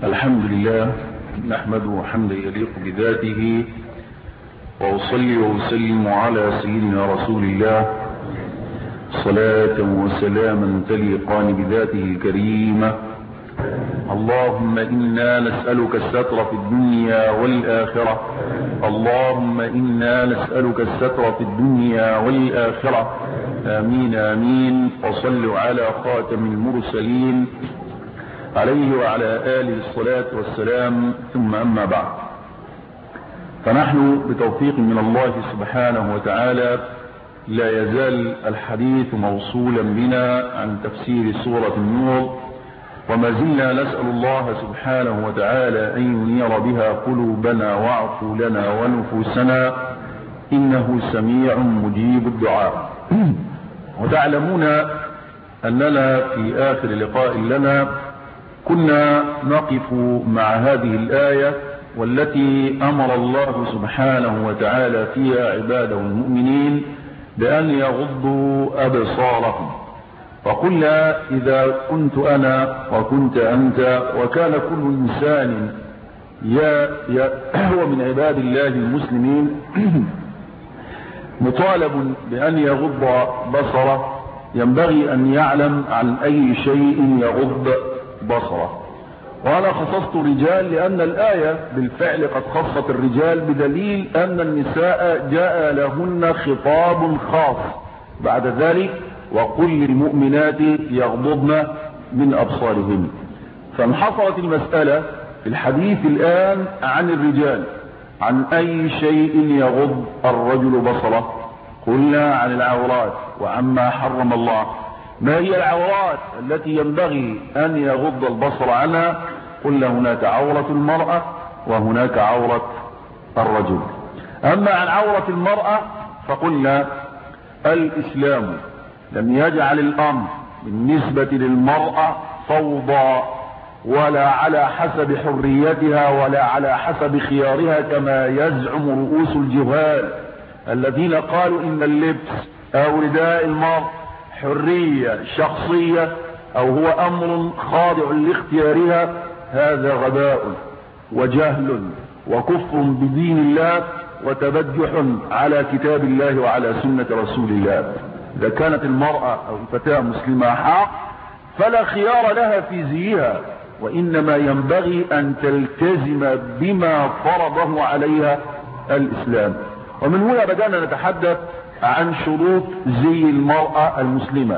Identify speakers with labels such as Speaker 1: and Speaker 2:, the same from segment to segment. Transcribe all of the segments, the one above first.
Speaker 1: الحمد لله نحمده حمدا يليق بذاته وأصلي وأسلم على سيدنا رسول الله صلاة وسلاما تليقان بذاته الكريمة اللهم إنا نسألك الستر في الدنيا والآخرة اللهم إنا نسألك الستر في الدنيا والآخرة آمين آمين وصلوا على خاتم المرسلين عليه وعلى آله الصلاة والسلام ثم أما بعد فنحن بتوفيق من الله سبحانه وتعالى لا يزال الحديث موصولا بنا عن تفسير سورة النور وما زلنا نسأل الله سبحانه وتعالى أن ينير بها قلوبنا وعقولنا ونفوسنا إنه سميع مجيب الدعاء وتعلمون أننا في آخر لقاء لنا كنا نقف مع هذه الآية والتي أمر الله سبحانه وتعالى فيها عباده المؤمنين بأن يغضوا أبصارهم وقلنا إذا كنت أنا وكنت أنت وكان كل إنسان يا يا هو من عباد الله المسلمين مطالب بأن يغض بصره ينبغي أن يعلم عن أي شيء يغض بصره وأنا خصصت الرجال لأن الآية بالفعل قد خصت الرجال بدليل أن النساء جاء لهن خطاب خاص بعد ذلك وقل للمؤمنات يغضضن من أبصارهن فانحصرت المسألة في الحديث الآن عن الرجال عن أي شيء يغض الرجل بصره قلنا عن العورات وعما حرم الله ما هي العورات التي ينبغي أن يغض البصر عنها قلنا هناك عورة المرأة وهناك عورة الرجل أما عن عورة المرأة فقلنا الإسلام لم يجعل الأمر بالنسبة للمرأة فوضى ولا على حسب حريتها ولا على حسب خيارها كما يزعم رؤوس الجهال الذين قالوا إن اللبس أو رداء المرء حرية شخصية أو هو أمر خاضع لاختيارها هذا غباء وجهل وكفر بدين الله وتبجح على كتاب الله وعلى سنة رسول الله إذا كانت المرأة أو الفتاة مسلمة حق فلا خيار لها في زيها وإنما ينبغي أن تلتزم بما فرضه عليها الإسلام ومن هنا بدأنا نتحدث عن شروط زي المرأة المسلمة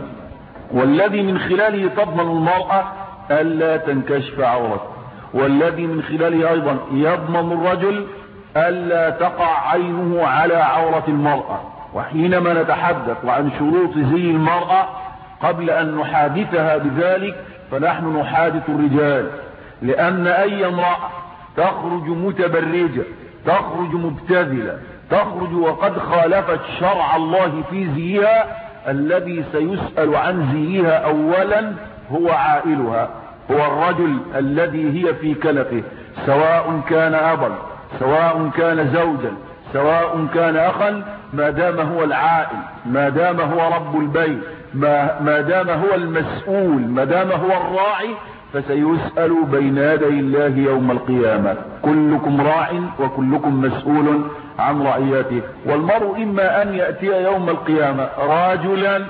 Speaker 1: والذي من خلاله تضمن المرأة ألا تنكشف عورته والذي من خلاله أيضا يضمن الرجل ألا تقع عينه على عورة المرأة وحينما نتحدث عن شروط زي المرأة قبل أن نحادثها بذلك فنحن نحادث الرجال لأن أي امرأة تخرج متبرجة تخرج مبتذلة تخرج وقد خالفت شرع الله في زيها الذي سيسأل عن زيها أولا هو عائلها هو الرجل الذي هي في كلفه سواء كان أبا سواء كان زوجا سواء كان أخا ما دام هو العائل ما دام هو رب البيت ما, ما دام هو المسؤول ما دام هو الراعي فسيسأل بين يدي الله يوم القيامة كلكم راع وكلكم مسؤول عن رعيته والمرء إما أن يأتي يوم القيامة راجلا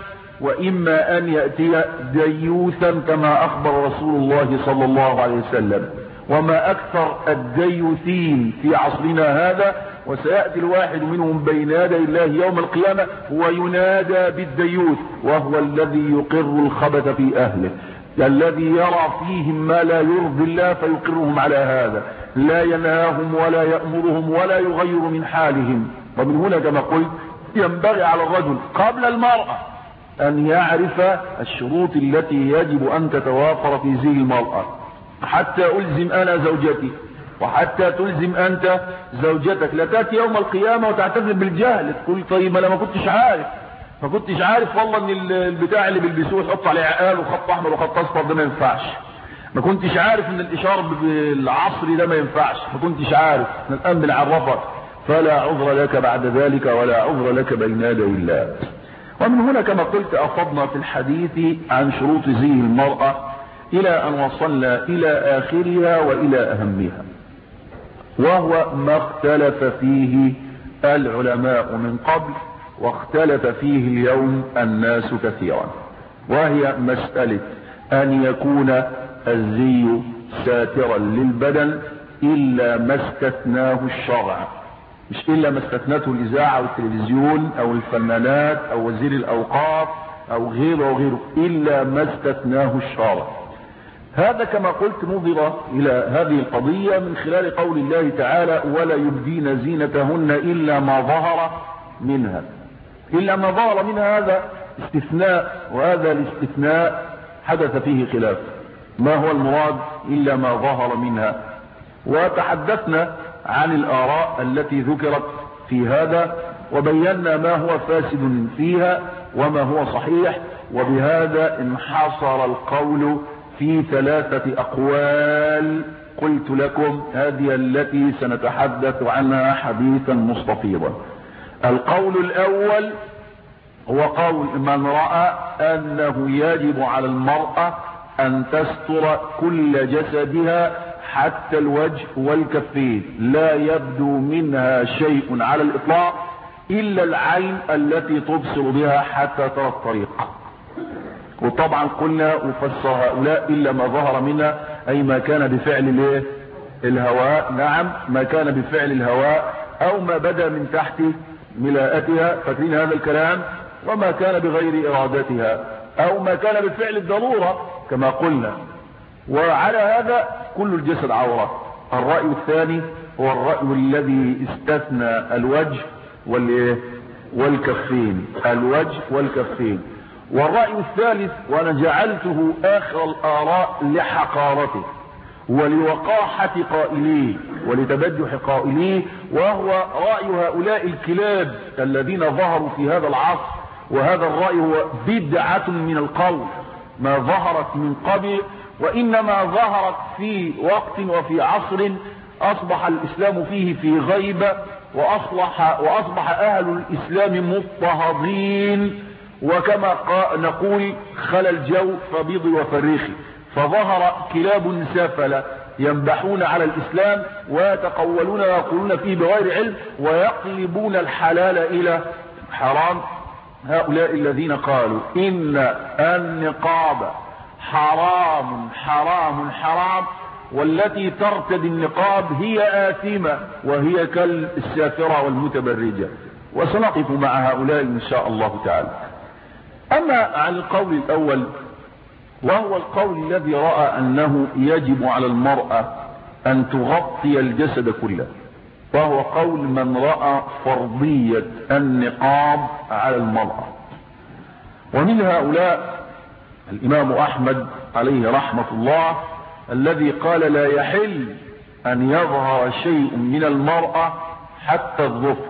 Speaker 1: وإما أن يأتي ديوثا كما أخبر رسول الله صلى الله عليه وسلم وما أكثر الديوثين في عصرنا هذا وسيأتي الواحد منهم بين يدي الله يوم القيامة وينادى بالديوث وهو الذي يقر الخبث في أهله الذي يرى فيهم ما لا يرضي الله فيقرهم على هذا لا ينهاهم ولا يأمرهم ولا يغير من حالهم ومن هنا كما قلت ينبغي على الرجل قبل المرأة أن يعرف الشروط التي يجب أن تتوافر في زي المرأة حتى ألزم أنا زوجتي وحتى تلزم أنت زوجتك لا تأتي يوم القيامة وتعتذر بالجهل تقول طيب أنا ما كنتش عارف ما كنتش عارف والله ان البتاع اللي بيلبسوه يحط عليه عقال وخط احمر وخط اصفر ده ما ينفعش ما كنتش عارف ان الاشاره بالعصري ده ما ينفعش ما كنتش عارف ان الان بنعرفك فلا عذر لك بعد ذلك ولا عذر لك بين يدي الله ومن هنا كما قلت افضنا في الحديث عن شروط زي المرأة إلى أن وصلنا إلى آخرها وإلى أهمها وهو ما اختلف فيه العلماء من قبل واختلف فيه اليوم الناس كثيرا وهي مسألة أن يكون الزي ساترا للبدن إلا ما استثناه الشرع مش إلا ما استثنته الإذاعة والتلفزيون أو الفنانات أو وزير الأوقاف أو غيره أو غيره إلا ما استثناه الشرع هذا كما قلت نظر إلى هذه القضية من خلال قول الله تعالى ولا يبدين زينتهن إلا ما ظهر منها إلا ما ظهر منها هذا استثناء وهذا الاستثناء حدث فيه خلاف ما هو المراد إلا ما ظهر منها وتحدثنا عن الآراء التي ذكرت في هذا وبينا ما هو فاسد فيها وما هو صحيح وبهذا انحصر القول في ثلاثة أقوال قلت لكم هذه التي سنتحدث عنها حديثا مستفيضا القول الأول هو قول من رأى أنه يجب على المرأة أن تستر كل جسدها حتى الوجه والكفين لا يبدو منها شيء على الإطلاق إلا العين التي تبصر بها حتى ترى الطريق وطبعا قلنا وفسر هؤلاء إلا ما ظهر منها أي ما كان بفعل الايه الهواء نعم ما كان بفعل الهواء أو ما بدا من تحت ملاءتها فاكرين هذا الكلام وما كان بغير إرادتها أو ما كان بفعل الضرورة كما قلنا وعلى هذا كل الجسد عورة الرأي الثاني هو الرأي الذي استثنى الوجه والايه والكفين الوجه والكفين والرأي الثالث وانا جعلته اخر الاراء لحقارته ولوقاحة قائليه ولتبجح قائليه وهو رأي هؤلاء الكلاب الذين ظهروا في هذا العصر وهذا الرأي هو بدعة من القول ما ظهرت من قبل وإنما ظهرت في وقت وفي عصر أصبح الإسلام فيه في غيبة وأصلح وأصبح أهل الإسلام مضطهدين وكما نقول خلى الجو فبيض وفريخي فظهر كلاب سافلة ينبحون على الإسلام ويتقولون ويقولون فيه بغير علم ويقلبون الحلال إلى حرام هؤلاء الذين قالوا إن النقاب حرام حرام حرام والتي ترتدي النقاب هي آثمة وهي كالسافرة والمتبرجة وسنقف مع هؤلاء إن شاء الله تعالى أما عن القول الأول وهو القول الذي رأى أنه يجب على المرأة أن تغطي الجسد كله وهو قول من رأى فرضية النقاب على المرأة ومن هؤلاء الإمام أحمد عليه رحمة الله الذي قال لا يحل أن يظهر شيء من المرأة حتى الظفر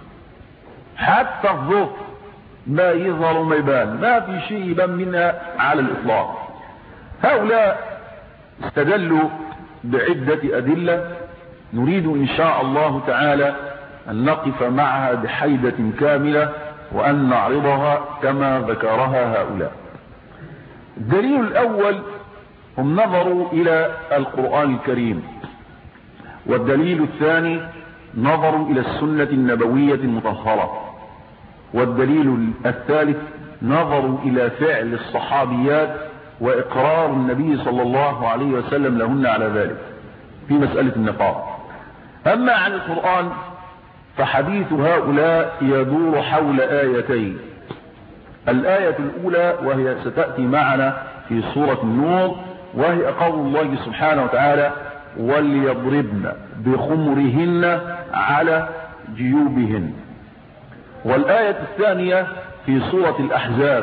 Speaker 1: حتى الظفر ما يظهر ما يبان ما في شيء يبان منها على الإطلاق هؤلاء استدلوا بعدة أدلة نريد إن شاء الله تعالى أن نقف معها بحيدة كاملة وأن نعرضها كما ذكرها هؤلاء الدليل الأول هم نظروا إلى القرآن الكريم والدليل الثاني نظروا إلى السنة النبوية المطهرة والدليل الثالث نظروا إلى فعل الصحابيات وإقرار النبي صلى الله عليه وسلم لهن على ذلك في مسألة النقاب أما عن القرآن فحديث هؤلاء يدور حول آيتين الآية الأولى وهي ستأتي معنا في سورة النور وهي قول الله سبحانه وتعالى وليضربن بخمرهن على جيوبهن والآية الثانية في سورة الأحزاب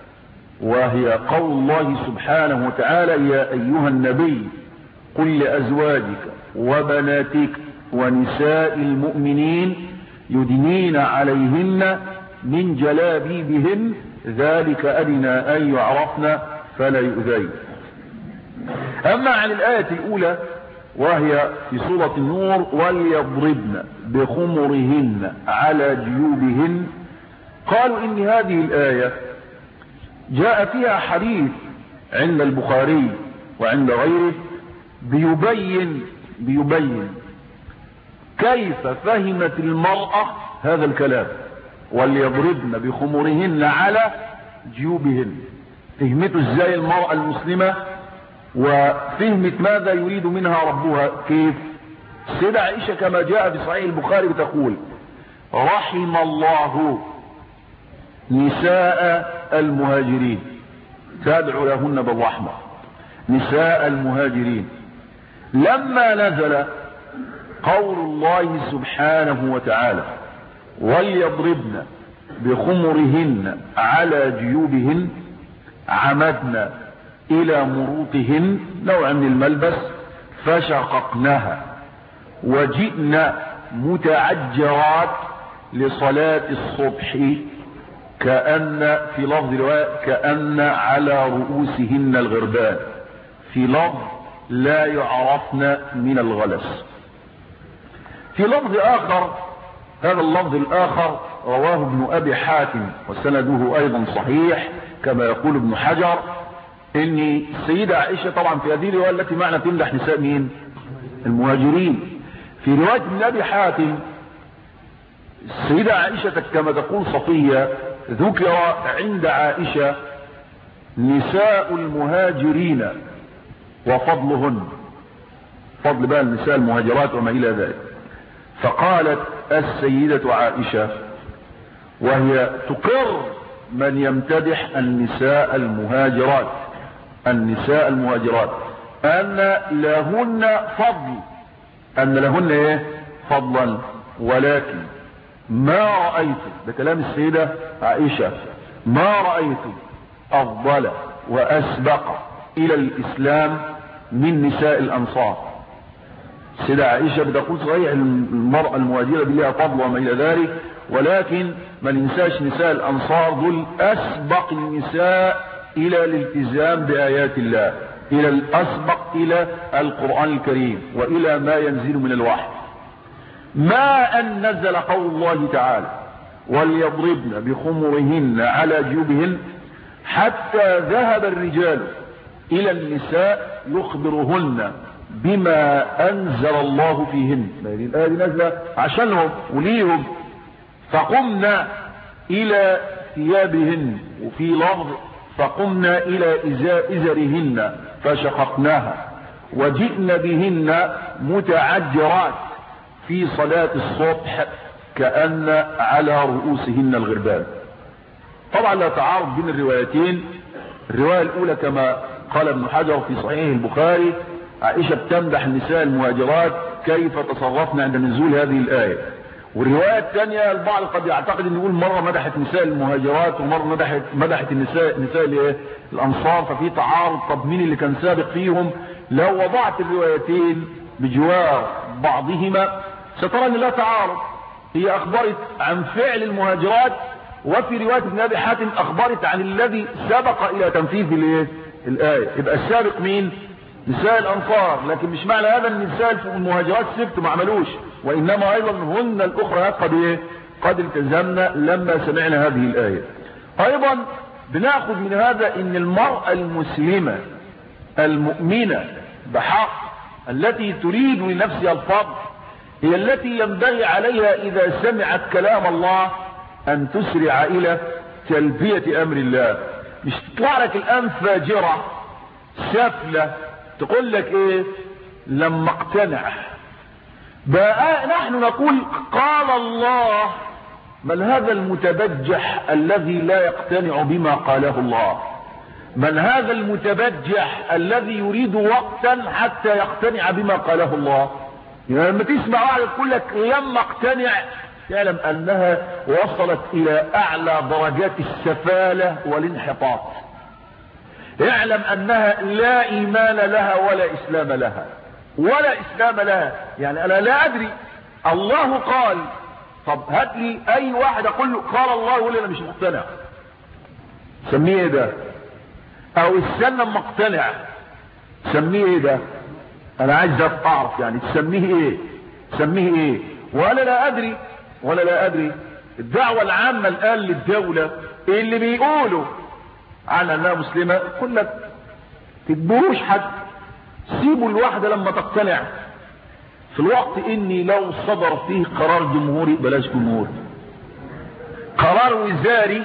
Speaker 1: وهي قول الله سبحانه وتعالى يا أيها النبي قل لأزواجك وبناتك ونساء المؤمنين يدنين عليهن من جلابيبهن ذلك أدنى أن يعرفن فلا يؤذين أما عن الآية الأولى وهي في سورة النور وليضربن بخمرهن على جيوبهن قالوا إن هذه الآية جاء فيها حديث عند البخاري وعند غيره بيبين بيبين كيف فهمت المرأة هذا الكلام وليضربن بخمرهن على جيوبهن فهمته ازاي المرأة المسلمة وفهمت ماذا يريد منها ربها كيف السيدة عائشة كما جاء في صحيح البخاري بتقول رحم الله نساء المهاجرين تدعو لهن بالرحمة نساء المهاجرين لما نزل قول الله سبحانه وتعالى وليضربن بخمرهن على جيوبهن عمدنا الى مروطهن نوع من الملبس فشققناها وجئنا متعجرات لصلاة الصبح كأن في لفظ رواية كأن على رؤوسهن الغربان في لفظ لا يعرفن من الغلس في لفظ آخر هذا اللفظ الآخر رواه ابن أبي حاتم وسنده أيضا صحيح كما يقول ابن حجر ان السيدة عائشة طبعا في هذه الرواية التي معنى تمدح نساء مين المهاجرين في رواية ابن أبي حاتم السيدة عائشة كما تقول صفية ذكر عند عائشة نساء المهاجرين وفضلهن فضل بقى النساء المهاجرات وما إلى ذلك فقالت السيدة عائشة وهي تقر من يمتدح النساء المهاجرات النساء المهاجرات أن لهن فضل أن لهن إيه فضلا ولكن ما رأيت ده كلام السيدة عائشة ما رأيت أفضل وأسبق إلى الإسلام من نساء الأنصار السيدة عائشة بتقول صحيح المرأة المهاجرة دي لها فضل وما إلى ذلك ولكن ما ننساش نساء الأنصار دول أسبق النساء إلى الالتزام بآيات الله إلى الأسبق إلى القرآن الكريم وإلى ما ينزل من الوحي ما أن نزل قول الله تعالى وليضربن بخمرهن على جيوبهن حتى ذهب الرجال إلى النساء يخبرهن بما أنزل الله فيهن هذه الآية دي نازلة عشانهم وليهم فقمنا إلى ثيابهن وفي لفظ فقمنا إلى إزرهن فشققناها وجئنا بهن متعجرات في صلاة الصبح كأن على رؤوسهن الغربان طبعا لا تعارض بين الروايتين الرواية الأولى كما قال ابن حجر في صحيح البخاري عائشة بتمدح النساء المهاجرات كيف تصرفنا عند نزول هذه الآية والرواية الثانية البعض قد يعتقد ان يقول مرة مدحت نساء المهاجرات ومرة مدحت مدحت النساء نساء الايه الانصار ففي تعارض طب مين اللي كان سابق فيهم لو وضعت الروايتين بجوار بعضهما سترى ان لا تعارض هي اخبرت عن فعل المهاجرات وفي رواية ابن ابي حاتم اخبرت عن الذي سبق الى تنفيذ الايه الايه يبقى السابق مين نساء الانصار لكن مش معنى هذا ان النساء المهاجرات سبت ما عملوش وانما ايضا هن الاخرى قد ايه قد التزمنا لما سمعنا هذه الايه ايضا بناخذ من هذا ان المرأة المسلمة المؤمنة بحق التي تريد لنفسها الفضل هي التي ينبغي عليها اذا سمعت كلام الله ان تسرع الى تلبية امر الله مش تطلع لك الان فاجرة سفلة تقول لك ايه لما اقتنع بقى نحن نقول قال الله من هذا المتبجح الذي لا يقتنع بما قاله الله من هذا المتبجح الذي يريد وقتا حتى يقتنع بما قاله الله يعني لما تسمع واحد يقول لك لما اقتنع يعلم انها وصلت الى اعلى درجات السفالة والانحطاط اعلم انها لا ايمان لها ولا اسلام لها ولا اسلام لها يعني انا لا ادري الله قال طب هات لي اي واحد اقول له قال الله يقول لي انا مش مقتنع سميه ايه ده او استنى اما اقتنع سميه ايه ده انا عايز اعرف يعني تسميه ايه تسميه ايه ولا لا ادري ولا لا ادري الدعوة العامة الان للدولة اللي بيقولوا على انها مسلمة يقول لك تتبوش حد سيبوا الواحدة لما تقتنع في الوقت اني لو صدر فيه قرار جمهوري بلاش جمهوري قرار وزاري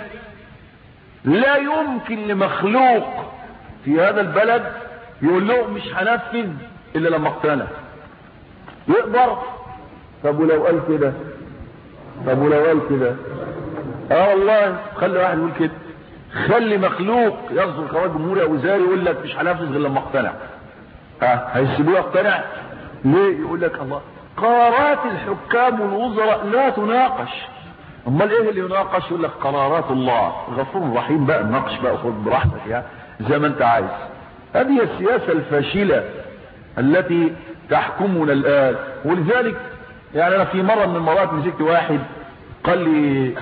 Speaker 1: لا يمكن لمخلوق في هذا البلد يقول له مش هنفذ الا لما اقتنع يقدر طب ولو قال كده طب ولو قال كده اه والله خلي واحد يقول كده خلي مخلوق يصدر قرار جمهوري او وزاري يقول لك مش هنفذ غير لما اقتنع ها هيسيبوه يقتنع ليه يقول لك الله قرارات الحكام والوزراء لا تناقش امال ايه اللي يناقش يقول لك قرارات الله غفور رحيم بقى ناقش بقى خد براحتك يعني زي ما انت عايز هذه السياسة الفاشلة التي تحكمنا الآن ولذلك يعني أنا في مرة من المرات مسكت واحد قال لي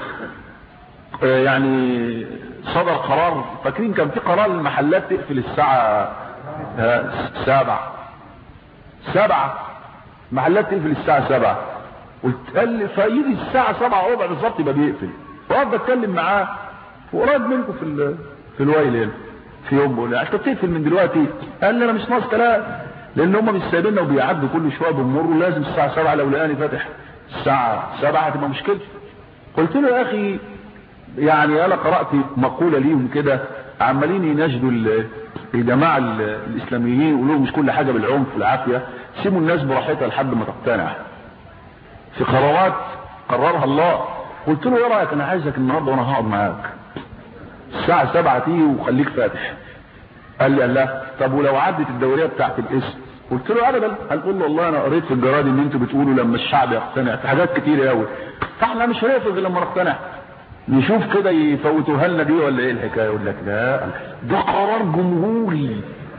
Speaker 1: آه يعني صدر قرار فاكرين كان في قرار المحلات تقفل الساعة آه سبعة سبعة محلات تقفل الساعة سبعة قلت قال لي فيجي الساعة سبعة ربع بالظبط يبقى بيقفل وقعد بتكلم معاه وقريب منكم في في الويل هنا في يوم بقول انت بتقفل من دلوقتي قال لي انا مش ناقص كلام لان هم مش سايبيننا وبيعدوا كل شويه بنمر لازم الساعه 7 لو لقاني فاتح الساعه 7 هتبقى مشكله قلت له يا اخي يعني انا قرات مقوله ليهم كده عمالين يناشدوا الجماعه الاسلاميين يقولوا مش كل حاجه بالعنف والعافيه سيبوا الناس براحتها لحد ما تقتنع في قرارات قررها الله قلت له ايه رايك انا عايزك النهارده وانا هقعد معاك الساعة سبعة تيجي وخليك فاتح قال لي قال لا طب ولو عدت الدورية بتاعت الاسم قلت له ابدا قال له والله انا قريت في الجرائد ان انتوا بتقولوا لما الشعب يقتنع في حاجات كتير قوي فاحنا مش هنقفل غير لما نقتنع نشوف كده يفوتوها لنا دي ولا ايه الحكايه يقول لك لا ده قرار جمهوري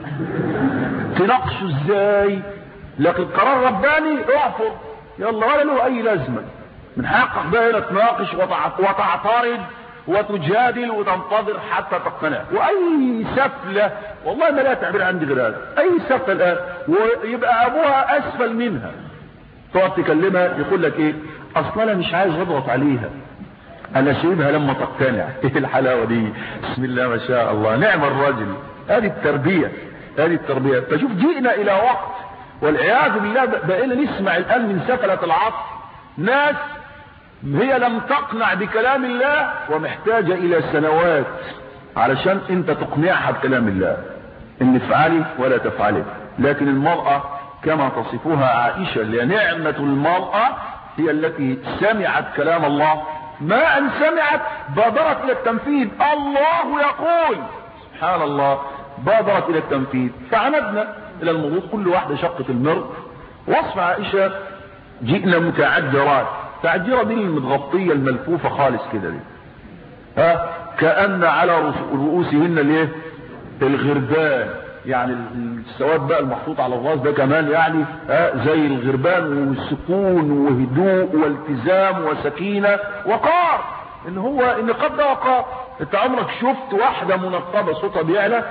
Speaker 1: تناقشه ازاي لكن قرار رباني اعفر يلا ولا له اي لازمه من حقك بقى هنا تناقش وتعترض وتجادل وتنتظر حتى تقتنع واي سفلة والله ما لا تعبير عندي غير هذا اي سفلة الان ويبقى ابوها اسفل منها تقعد تكلمها يقول لك ايه اصلا انا مش عايز اضغط عليها انا سيبها لما تقتنع ايه الحلاوة دي بسم الله ما شاء الله نعم الرجل هذه التربية هذه التربية فشوف جئنا الى وقت والعياذ بالله بقينا نسمع الان من سفلة العطف ناس هي لم تقنع بكلام الله ومحتاجة الى سنوات علشان انت تقنعها بكلام الله ان افعلي ولا تفعلي لكن المرأة كما تصفها عائشة لنعمة المرأة هي التي سمعت كلام الله ما ان سمعت بادرت الى التنفيذ الله يقول سبحان الله بادرت الى التنفيذ فعمدنا الى الموضوع كل واحدة شقة المرء وصف عائشة جئنا متعجرات تعجيرة دي المتغطية الملفوفة خالص كده دي ها كأن على رؤوسهن الايه الغربان يعني السواد بقى المحطوط على الراس ده كمان يعني ها زي الغربان والسكون وهدوء والتزام وسكينة وقار ان هو النقاب ده وقار انت عمرك شفت واحدة منقبة صوتها بيعلى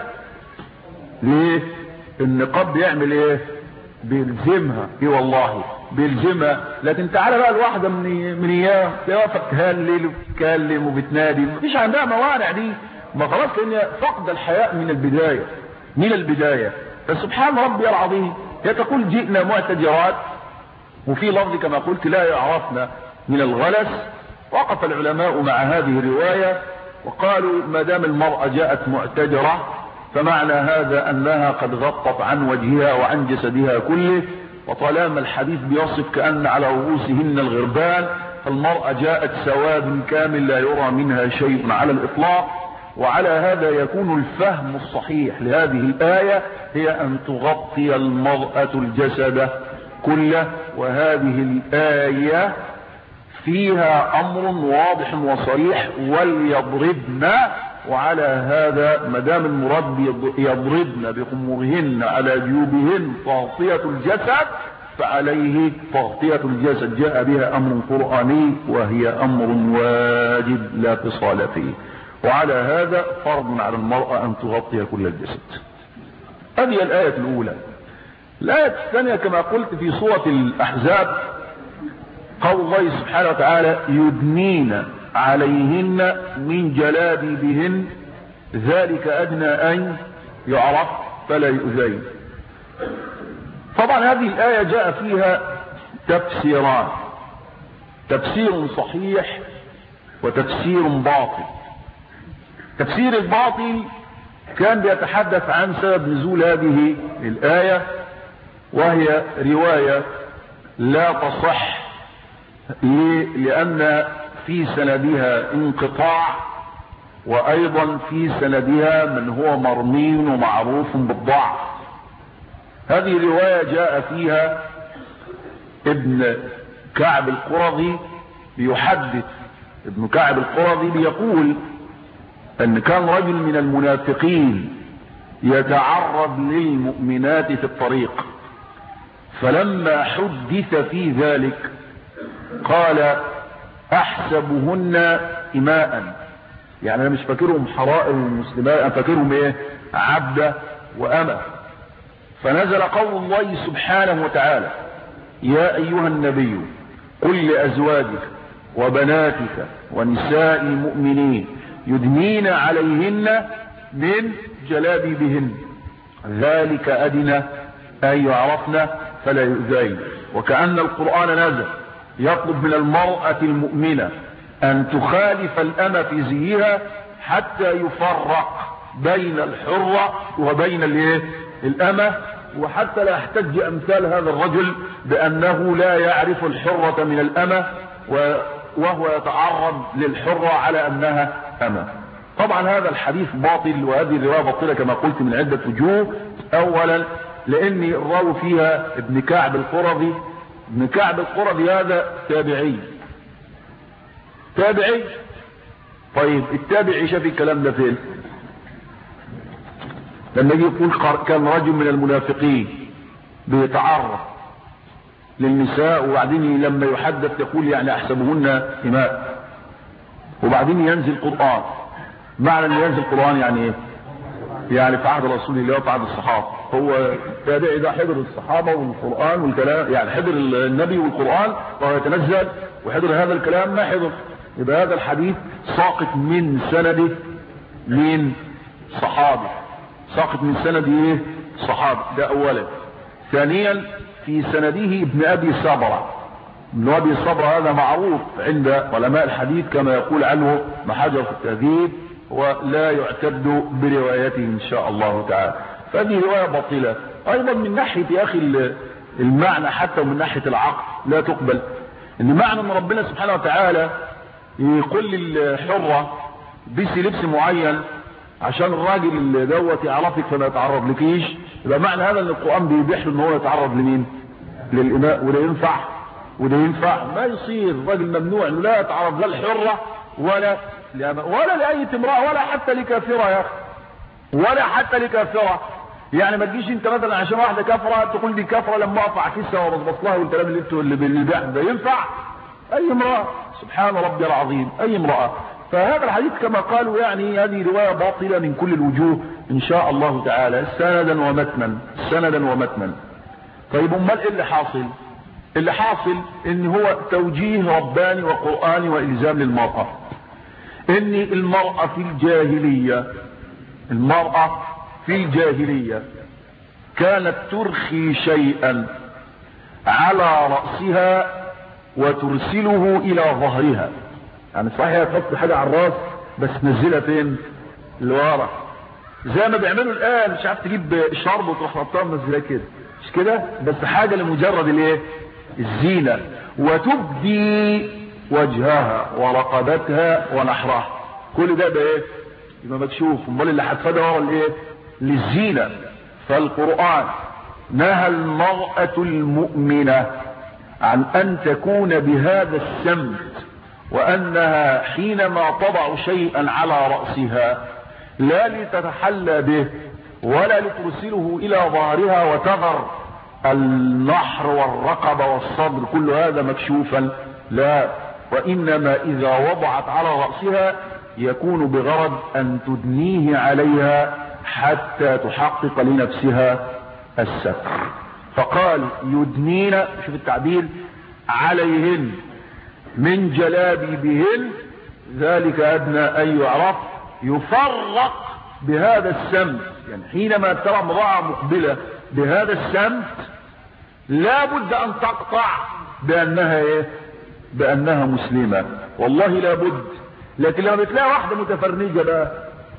Speaker 1: ليه النقاب بيعمل ايه بيلزمها ايه والله بيلزمها لكن تعالى بقى الواحده من من ايام تقف تهلل وبتتكلم وبتنادي مفيش عندها موانع دي ما خلاص لان فقد الحياء من البدايه من البدايه فسبحان ربي العظيم هي تقول جئنا معتجرات وفي لفظ كما قلت لا يعرفنا من الغلس وقف العلماء مع هذه الروايه وقالوا ما دام المراه جاءت معتجره فمعنى هذا انها قد غطت عن وجهها وعن جسدها كله وطالما الحديث بيصف كأن على رؤوسهن الغربان فالمرأة جاءت سواد كامل لا يرى منها شيء على الإطلاق وعلى هذا يكون الفهم الصحيح لهذه الآية هي أن تغطي المرأة الجسد كله وهذه الآية فيها أمر واضح وصريح وليضربن وعلى هذا مدام المراد يضربن بخمرهن على جيوبهن تغطية الجسد فعليه تغطية الجسد جاء بها أمر قرآني وهي أمر واجب لا فصال فيه وعلى هذا فرض على المرأة أن تغطي كل الجسد هذه الآية الأولى الآية الثانية كما قلت في سورة الأحزاب قول الله سبحانه وتعالى يدنين عليهن من جلابيبهن ذلك أدنى أن يعرف فلا يؤذين طبعا هذه الآية جاء فيها تفسيران تفسير صحيح وتفسير باطل تفسير الباطل كان بيتحدث عن سبب نزول هذه الآية وهي رواية لا تصح لأن في سندها انقطاع وأيضا في سندها من هو مرمي ومعروف بالضعف هذه الرواية جاء فيها ابن كعب القرظي بيحدث ابن كعب القرظي بيقول ان كان رجل من المنافقين يتعرض للمؤمنات في الطريق فلما حدث في ذلك قال احسبهن اماء يعني انا مش فاكرهم حرائر ومسلمات انا فاكرهم ايه عبده وامه فنزل قول الله سبحانه وتعالى يا ايها النبي قل لازواجك وبناتك ونساء المؤمنين يدنين عليهن من جلابيبهن ذلك ادنى ان يعرفن فلا يؤذين وكأن القرآن نزل يطلب من المرأة المؤمنة أن تخالف الأمة في زيها حتى يفرق بين الحرة وبين الايه الأمة وحتى لا يحتج أمثال هذا الرجل بأنه لا يعرف الحرة من الأمة وهو يتعرض للحرة على أنها أمة طبعا هذا الحديث باطل وهذه الرواية باطلة كما قلت من عدة وجوه أولا لأن الراوي فيها ابن كعب القرظي ابن كعب القرظي هذا تابعي تابعي طيب التابعي شاف الكلام ده فين لما يجي يقول كان رجل من المنافقين بيتعرض للنساء وبعدين لما يحدث يقول يعني احسبهن اماء وبعدين ينزل قرآن معنى ان ينزل قرآن يعني ايه يعني في عهد رسول الله وفي عهد الصحابة هو التابعي ده حضر الصحابة والقرآن والكلام يعني حضر النبي والقرآن وهو يتنزل وحضر هذا الكلام ما حضر يبقى هذا الحديث ساقط من سنده من صحابي ساقط من سند ايه صحابي ده اولا ثانيا في سنده ابن ابي صبرة ابن ابي صبرة هذا معروف عند علماء الحديث كما يقول عنه محجر في التهذيب ولا يعتد بروايته ان شاء الله تعالى فهذه رواية باطلة ايضا من ناحية يا اخي المعنى حتى ومن ناحية العقل لا تقبل ان معنى ان ربنا سبحانه وتعالى يقول للحرة بسي لبس معين عشان الراجل اللي دوت يعرفك فما يتعرض لكيش يبقى معنى هذا ان القرآن بيبيح له ان هو يتعرض لمين للإماء وده ينفع وده ينفع ما يصير الراجل ممنوع انه لا يتعرض لا الحرة ولا ولا لأي امرأة ولا حتى لكافرة يا أخي ولا حتى لكافرة يعني ما تجيش انت مثلا عشان واحدة كافرة تقول دي كافرة لما اقف عكسها وبصبص لها والكلام اللي انتوا اللي بالبيع ده ينفع اي امرأة سبحان ربي العظيم اي امرأة فهذا الحديث كما قالوا يعني هذه رواية باطلة من كل الوجوه ان شاء الله تعالى سندا ومتنا سندا ومتنا طيب امال ايه اللي حاصل اللي حاصل ان هو توجيه رباني وقرآني والزام للمرأة ان المرأة في الجاهلية المرأة في الجاهلية كانت ترخي شيئا على رأسها وترسله الى ظهرها يعني صحيح تحط حاجة على الراس بس نزلها فين لورا زي ما بيعملوا الان مش عارف تجيب شرب وتروح حطها منزلها كده مش كده بس حاجة لمجرد الايه الزينة وتبدي وجهها ورقبتها ونحرها كل ده بايه يبقى مكشوف امال اللي هتفادى ورا الايه للزينة فالقرآن نهى المرأة المؤمنة عن ان تكون بهذا السمت وانها حينما تضع شيئا على رأسها لا لتتحلى به ولا لترسله الى ظهرها وتذر النحر والرقبة والصدر كل هذا مكشوفا لا وإنما إذا وضعت على رأسها يكون بغرض أن تدنيه عليها حتى تحقق لنفسها الستر فقال يدنين شوف التعبير عليهن من جلابيبهن ذلك أدنى أن يعرف يفرق بهذا السم يعني حينما ترى امرأة مقبلة بهذا السمت لابد ان تقطع بانها ايه بانها مسلمة والله لابد لكن لما بتلاقي واحدة متفرجة بقى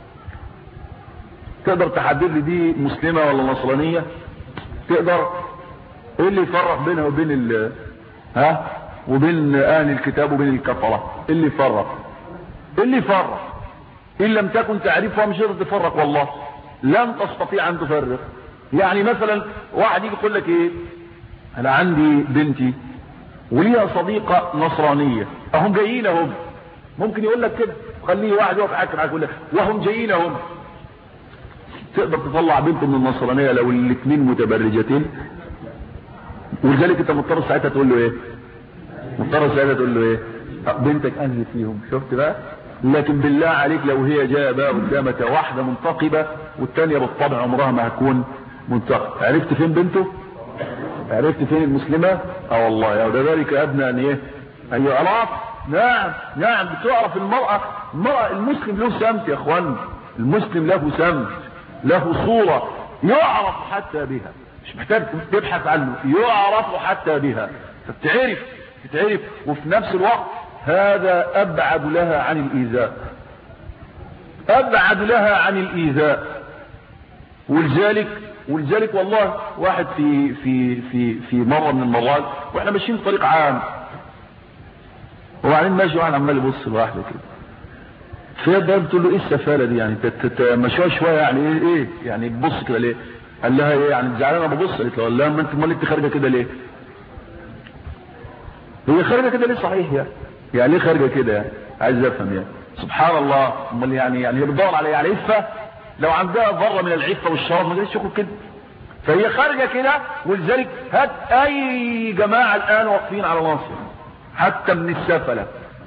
Speaker 1: تقدر تحدد لي دي مسلمة ولا نصرانية تقدر ايه اللي يفرق بينها وبين ال ها وبين اهل الكتاب وبين الكفرة ايه اللي يفرق ايه اللي يفرق ان لم تكن تعرفها مش هتقدر تفرق والله لن تستطيع ان تفرق يعني مثلا واحد يجي يقول لك ايه انا عندي بنتي وليها صديقة نصرانية اهم جايين اهم ممكن يقول لك كده خليه واحد يقف معاك معاك يقول لك وهم جايين اهم تقدر تطلع بنت من النصرانية لو الاثنين متبرجتين ولذلك انت مضطر ساعتها تقول له ايه مضطر ساعتها تقول له ايه بنتك انهي فيهم شفت بقى لكن بالله عليك لو هي جايه بقى قدامك واحده منتقبه والثانيه بالطبع عمرها ما هتكون منتقبه عرفت فين بنته عرفت فين المسلمه اه والله يا ده ذلك ادنى ان ايه ان يعرف نعم نعم بتعرف المراه المراه المسلم له سمت يا اخوان المسلم له سمت له صوره يعرف حتى بها مش محتاج تبحث عنه يعرف حتى بها فتعرف تتعرف وفي نفس الوقت هذا ابعد لها عن الايذاء ابعد لها عن الايذاء ولذلك ولذلك والله واحد في في في في مره من المرات واحنا ماشيين في طريق عام وبعدين ماشي واحد عمال يبص لواحده كده فيا ده بتقول له ايه السفاله دي يعني مشوها شويه يعني ايه ايه يعني تبص كده ليه قال لها ايه يعني زعلانه ببص قالت له لا ما انت امال انت خارجه كده ليه هي خارجه كده ليه صحيح يعني يعني ليه خارجه كده يعني عايز افهم يعني سبحان الله امال يعني يعني هي بتدور على على عفه لو عندها ذره من العفه والشرف ما تقدرش كده فهي خارجه كده ولذلك هات اي جماعه الان واقفين على مصر حتى من السفله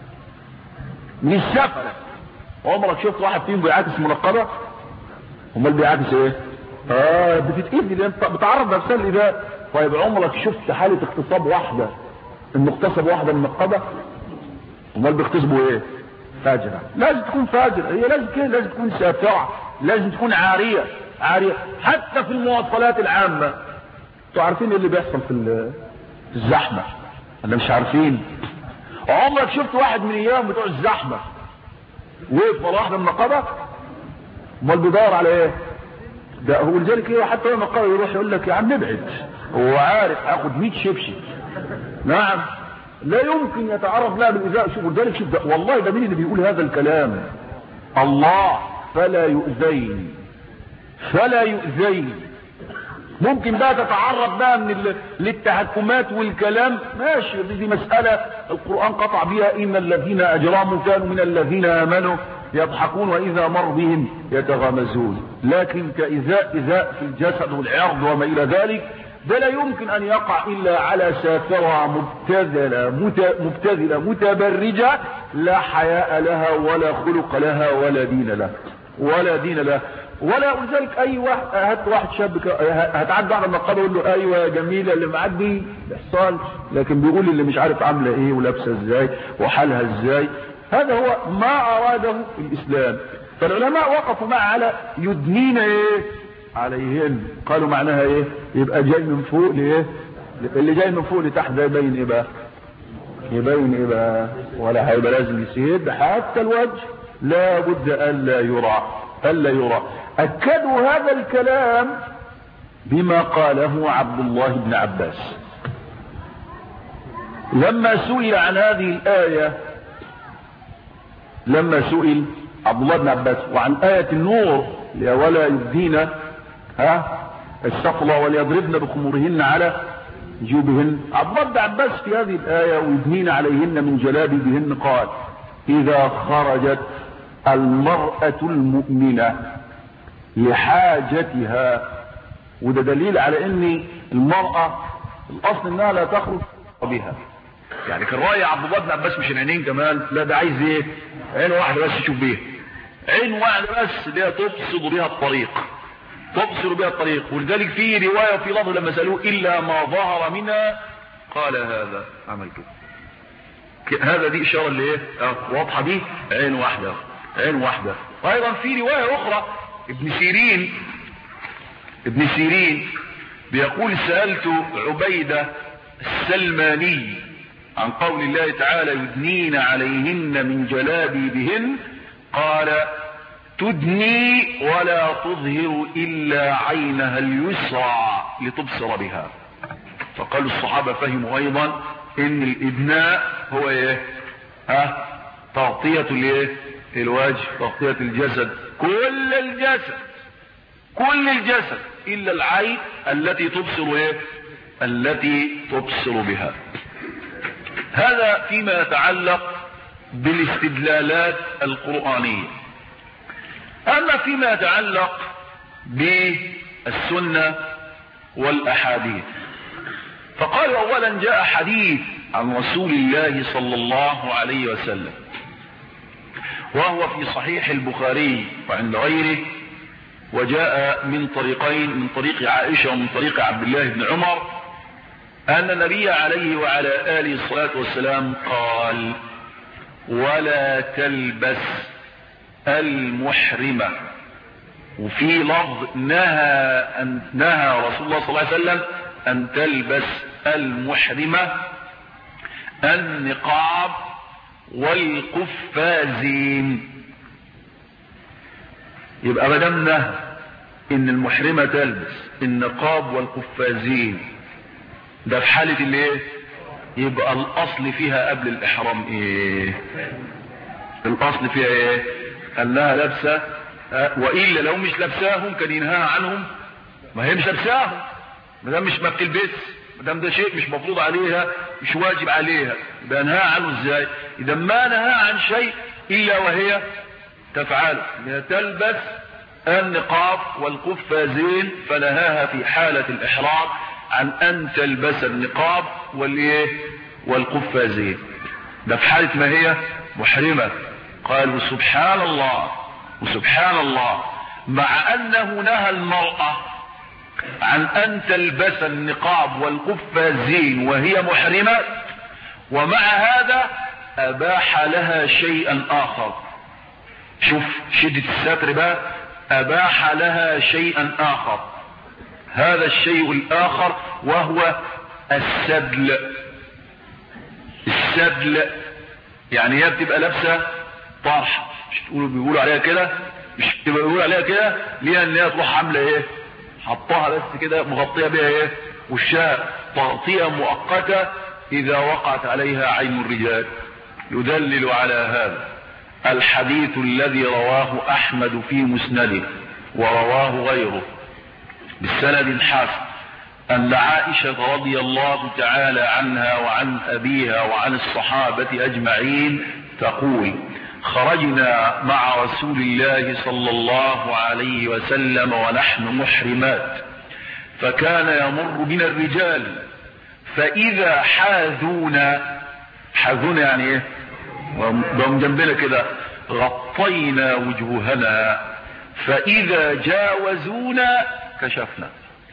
Speaker 1: من السفله عمرك شفت واحد فيهم بيعاكس منقبه امال بيعاكس ايه اه بتتأذي لان بتعرض نفسها لإذا طيب عمرك شفت حالة اغتصاب واحدة ان اغتصب واحدة منقبة امال بيغتصبوا ايه فاجرة لازم تكون فاجرة هي لازم كده لازم تكون سافعة لازم تكون عارية عارية حتى في المواصلات العامة انتوا عارفين ايه اللي بيحصل في في الزحمة ولا مش عارفين عمرك شفت واحد من ايام بتوع الزحمة وقف ورا واحدة منقبة امال بيدور على ايه ده هو لذلك ايه حتى لما قال يروح يقول لك يا عم ابعد هو عارف اخد 100 شبشب نعم لا يمكن يتعرض لها بالاذاء شوف لذلك شوف ده والله ده مين اللي بيقول هذا الكلام الله فلا يؤذين فلا يؤذين ممكن بقى تتعرض بقى من للتحكمات والكلام ماشي دي, دي مسألة القرآن قطع بها إن الذين أجراموا كانوا من الذين آمنوا يضحكون وإذا مر بهم يتغامزون لكن كإذاء إذاء في الجسد والعرض وما إلى ذلك ده لا يمكن أن يقع إلا على سافرة مبتذلة مبتذلة متبرجة لا حياء لها ولا خلق لها ولا دين لها ولا دين لها ولا ولذلك اي واحد هات واحد شاب هتعدي على النقابه يقول له ايوه يا جميله اللي معاك دي بيحصل لكن بيقول اللي مش عارف عامله ايه ولابسه ازاي وحالها ازاي هذا هو ما اراده الاسلام فالعلماء وقفوا معه على يدنين ايه عليهن قالوا معناها ايه يبقى جاي من فوق لايه اللي جاي من فوق لتحت ده يبين ايه بقى يبين ايه بقى ولا هيبقى لازم يسيد حتى الوجه لا بد الا يرى الا يرى اكدوا هذا الكلام بما قاله عبد الله بن عباس لما سئل عن هذه الايه لما سئل عبد الله بن عباس وعن آية النور ولا يبدين ها السقل وليضربن بخمورهن على جيوبهن عبد الله بن عباس في هذه الآية ويدنين عليهن من جلابيبهن قال إذا خرجت المرأة المؤمنة لحاجتها وده دليل على ان المرأة الاصل انها لا تخرج بها يعني كان رأي عبد الله بن عباس مش العينين كمان لا ده عايز ايه عين واحدة بس يشوف بيها عين واحدة بس اللي هي تبصر بها الطريق تبصر بها الطريق ولذلك في رواية في لفظ لما سألوه إلا ما ظهر منها قال هذا عملته هذا دي إشارة اللي ايه واضحة دي عين واحدة عين واحدة وأيضا في رواية أخرى ابن سيرين ابن سيرين بيقول سألت عبيدة السلماني عن قول الله تعالى يدنين عليهن من جلابيبهن قال تدني ولا تظهر إلا عينها اليسرى لتبصر بها فقال الصحابة فهموا أيضا إن الإدناء هو إيه ها تغطية الإيه الوجه تغطية الجسد كل الجسد كل الجسد إلا العين التي تبصر إيه التي تبصر بها هذا فيما يتعلق بالاستدلالات القرآنية أما فيما يتعلق بالسنة والأحاديث فقالوا أولا جاء حديث عن رسول الله صلى الله عليه وسلم وهو في صحيح البخاري وعند غيره وجاء من طريقين من طريق عائشة ومن طريق عبد الله بن عمر أن النبي عليه وعلى آله الصلاة والسلام قال ولا تلبس المحرمة وفي لفظ نهى أن نهى رسول الله صلى الله عليه وسلم أن تلبس المحرمة النقاب والقفازين يبقى بدمنا ان المحرمة تلبس النقاب والقفازين ده في حالة الايه يبقى الاصل فيها قبل الاحرام ايه الاصل فيها ايه انها لابسة والا لو مش لابساهم كان ينهاها عنهم ما هي مش لابساهم ما دام مش ما بتلبس ما دام ده شيء مش مفروض عليها مش واجب عليها يبقى نهاها عنه ازاي اذا ما نهاها عن شيء الا وهي تفعله انها تلبس النقاب والقفازين فنهاها في حالة الاحرام عن ان تلبس النقاب والايه والقفازين ده في حالة ما هي محرمة قالوا سبحان الله وسبحان الله مع انه نهى المرأة عن ان تلبس النقاب والقفازين وهي محرمة ومع هذا اباح لها شيئا اخر شوف شدة الستر بقى اباح لها شيئا اخر هذا الشيء الاخر وهو السدل السدل يعني هي بتبقى لابسه طرحه مش تقولوا بيقولوا عليها كده مش بيقولوا عليها كده ليها ان هي تروح عامله ايه حطها بس كده مغطيه بيها ايه وشها تغطيه مؤقته اذا وقعت عليها عين الرجال يدلل على هذا الحديث الذي رواه احمد في مسنده ورواه غيره بالسند حسن أن عائشة رضي الله تعالى عنها وعن أبيها وعن الصحابة أجمعين تقول خرجنا مع رسول الله صلى الله عليه وسلم ونحن محرمات فكان يمر بنا الرجال فإذا حاذونا حاذونا يعني ايه بهم جنبنا كده غطينا وجوهنا فإذا جاوزونا كشفنا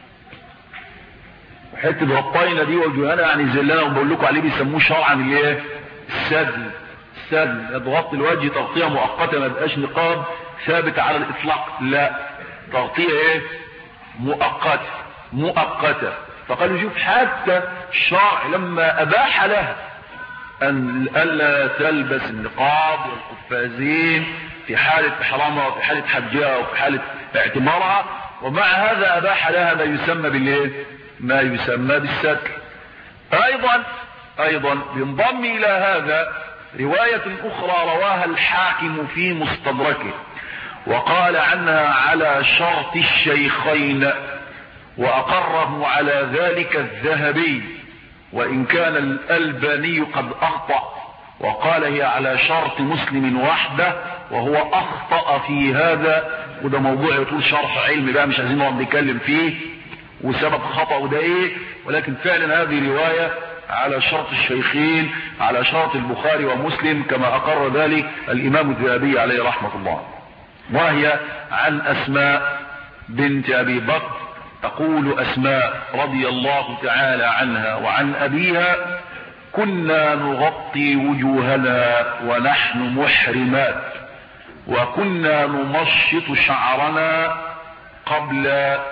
Speaker 1: حته غطينا دي وجوهنا يعني زي اللي انا بقول لكم عليه بيسموه شرعا الايه السدل السدل تغطي الوجه تغطيه مؤقته ما بقاش نقاب ثابت على الاطلاق لا تغطيه ايه مؤقته مؤقته فقالوا شوف حتى الشرع لما اباح لها ان الا تلبس النقاب والقفازين في حاله احرامها وفي حاله حجها وفي حاله اعتمارها ومع هذا اباح لها ما يسمى بالايه ما يسمى بالستر ايضا ايضا بينضم الى هذا رواية اخرى رواها الحاكم في مستدركه وقال عنها على شرط الشيخين واقره على ذلك الذهبي وان كان الالباني قد اخطأ وقال هي على شرط مسلم وحده وهو اخطأ في هذا وده موضوع يطول شرح علمي بقى مش عايزين نقعد نتكلم فيه وسبب خطأ وده ايه ولكن فعلا هذه رواية على شرط الشيخين على شرط البخاري ومسلم كما اقر ذلك الامام الذهبي عليه رحمة الله وهي عن اسماء بنت ابي بكر تقول اسماء رضي الله تعالى عنها وعن ابيها كنا نغطي وجوهنا ونحن محرمات وكنا نمشط شعرنا قبل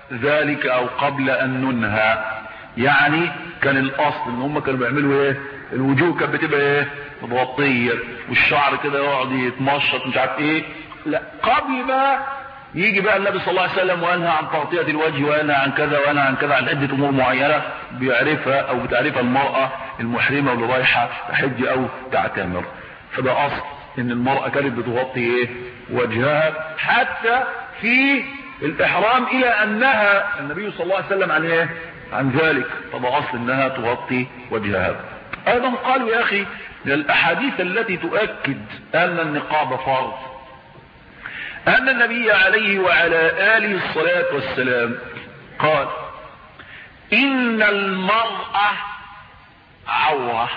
Speaker 1: ذلك او قبل ان ننهى يعني كان الاصل ان هم كانوا بيعملوا ايه الوجوه كانت بتبقى ايه متغطيه والشعر كده يقعد يتمشط مش عارف ايه لا قبل ما يجي بقى النبي صلى الله عليه وسلم وينهى عن تغطيه الوجه وينهى عن كذا وينهى عن كذا عن عده امور معينه بيعرفها او بتعرفها المراه المحرمه واللي رايحه تحج او تعتمر فده اصل ان المراه كانت بتغطي ايه وجهها حتى في الاحرام الى انها النبي صلى الله عليه وسلم عن ايه عن ذلك فده اصل انها تغطي وجهها ايضا قالوا يا اخي من الاحاديث التي تؤكد ان النقاب فرض ان النبي عليه وعلى اله الصلاة والسلام قال ان المرأة عورة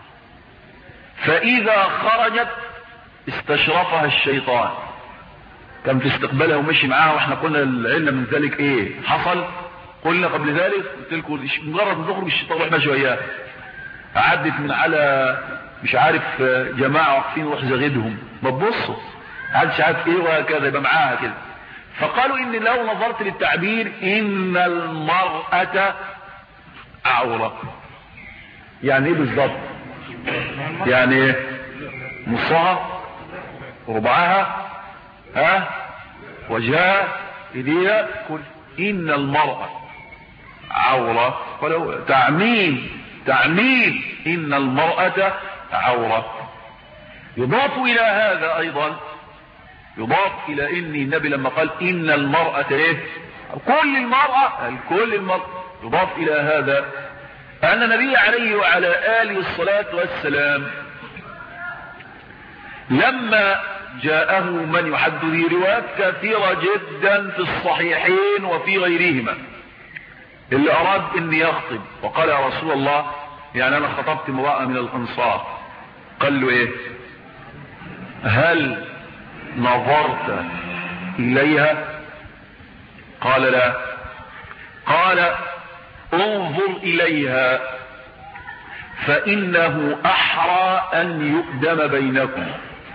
Speaker 1: فاذا خرجت استشرفها الشيطان كان في استقبالها ومشي معاها واحنا قلنا العلم من ذلك ايه حصل قلنا قبل ذلك قلت لكم مجرد ما تخرج الشيطان روح ماشي وياها عدت من على مش عارف جماعه واقفين روح زغدهم ما تبصوا محدش عارف ايه وهكذا يبقى معاها كده فقالوا ان لو نظرت للتعبير ان المرأة عورة يعني ايه بالظبط يعني ايه نصها ربعها ها وجهها ايديها كل ان المرأة عورة ولو تعميم تعميم ان المرأة عورة يضاف الى هذا ايضا يضاف الى ان النبي لما قال ان المرأة ايه كل المرأة كل المرأة يضاف الى هذا ان النبي عليه وعلى آله الصلاة والسلام لما جاءه من يحدث روايات كثيرة جدا في الصحيحين وفي غيرهما اللي اراد ان يخطب وقال يا رسول الله يعني انا خطبت امرأة من الانصار قال له ايه هل نظرت اليها قال لا قال انظر اليها فانه احرى ان يقدم بينكم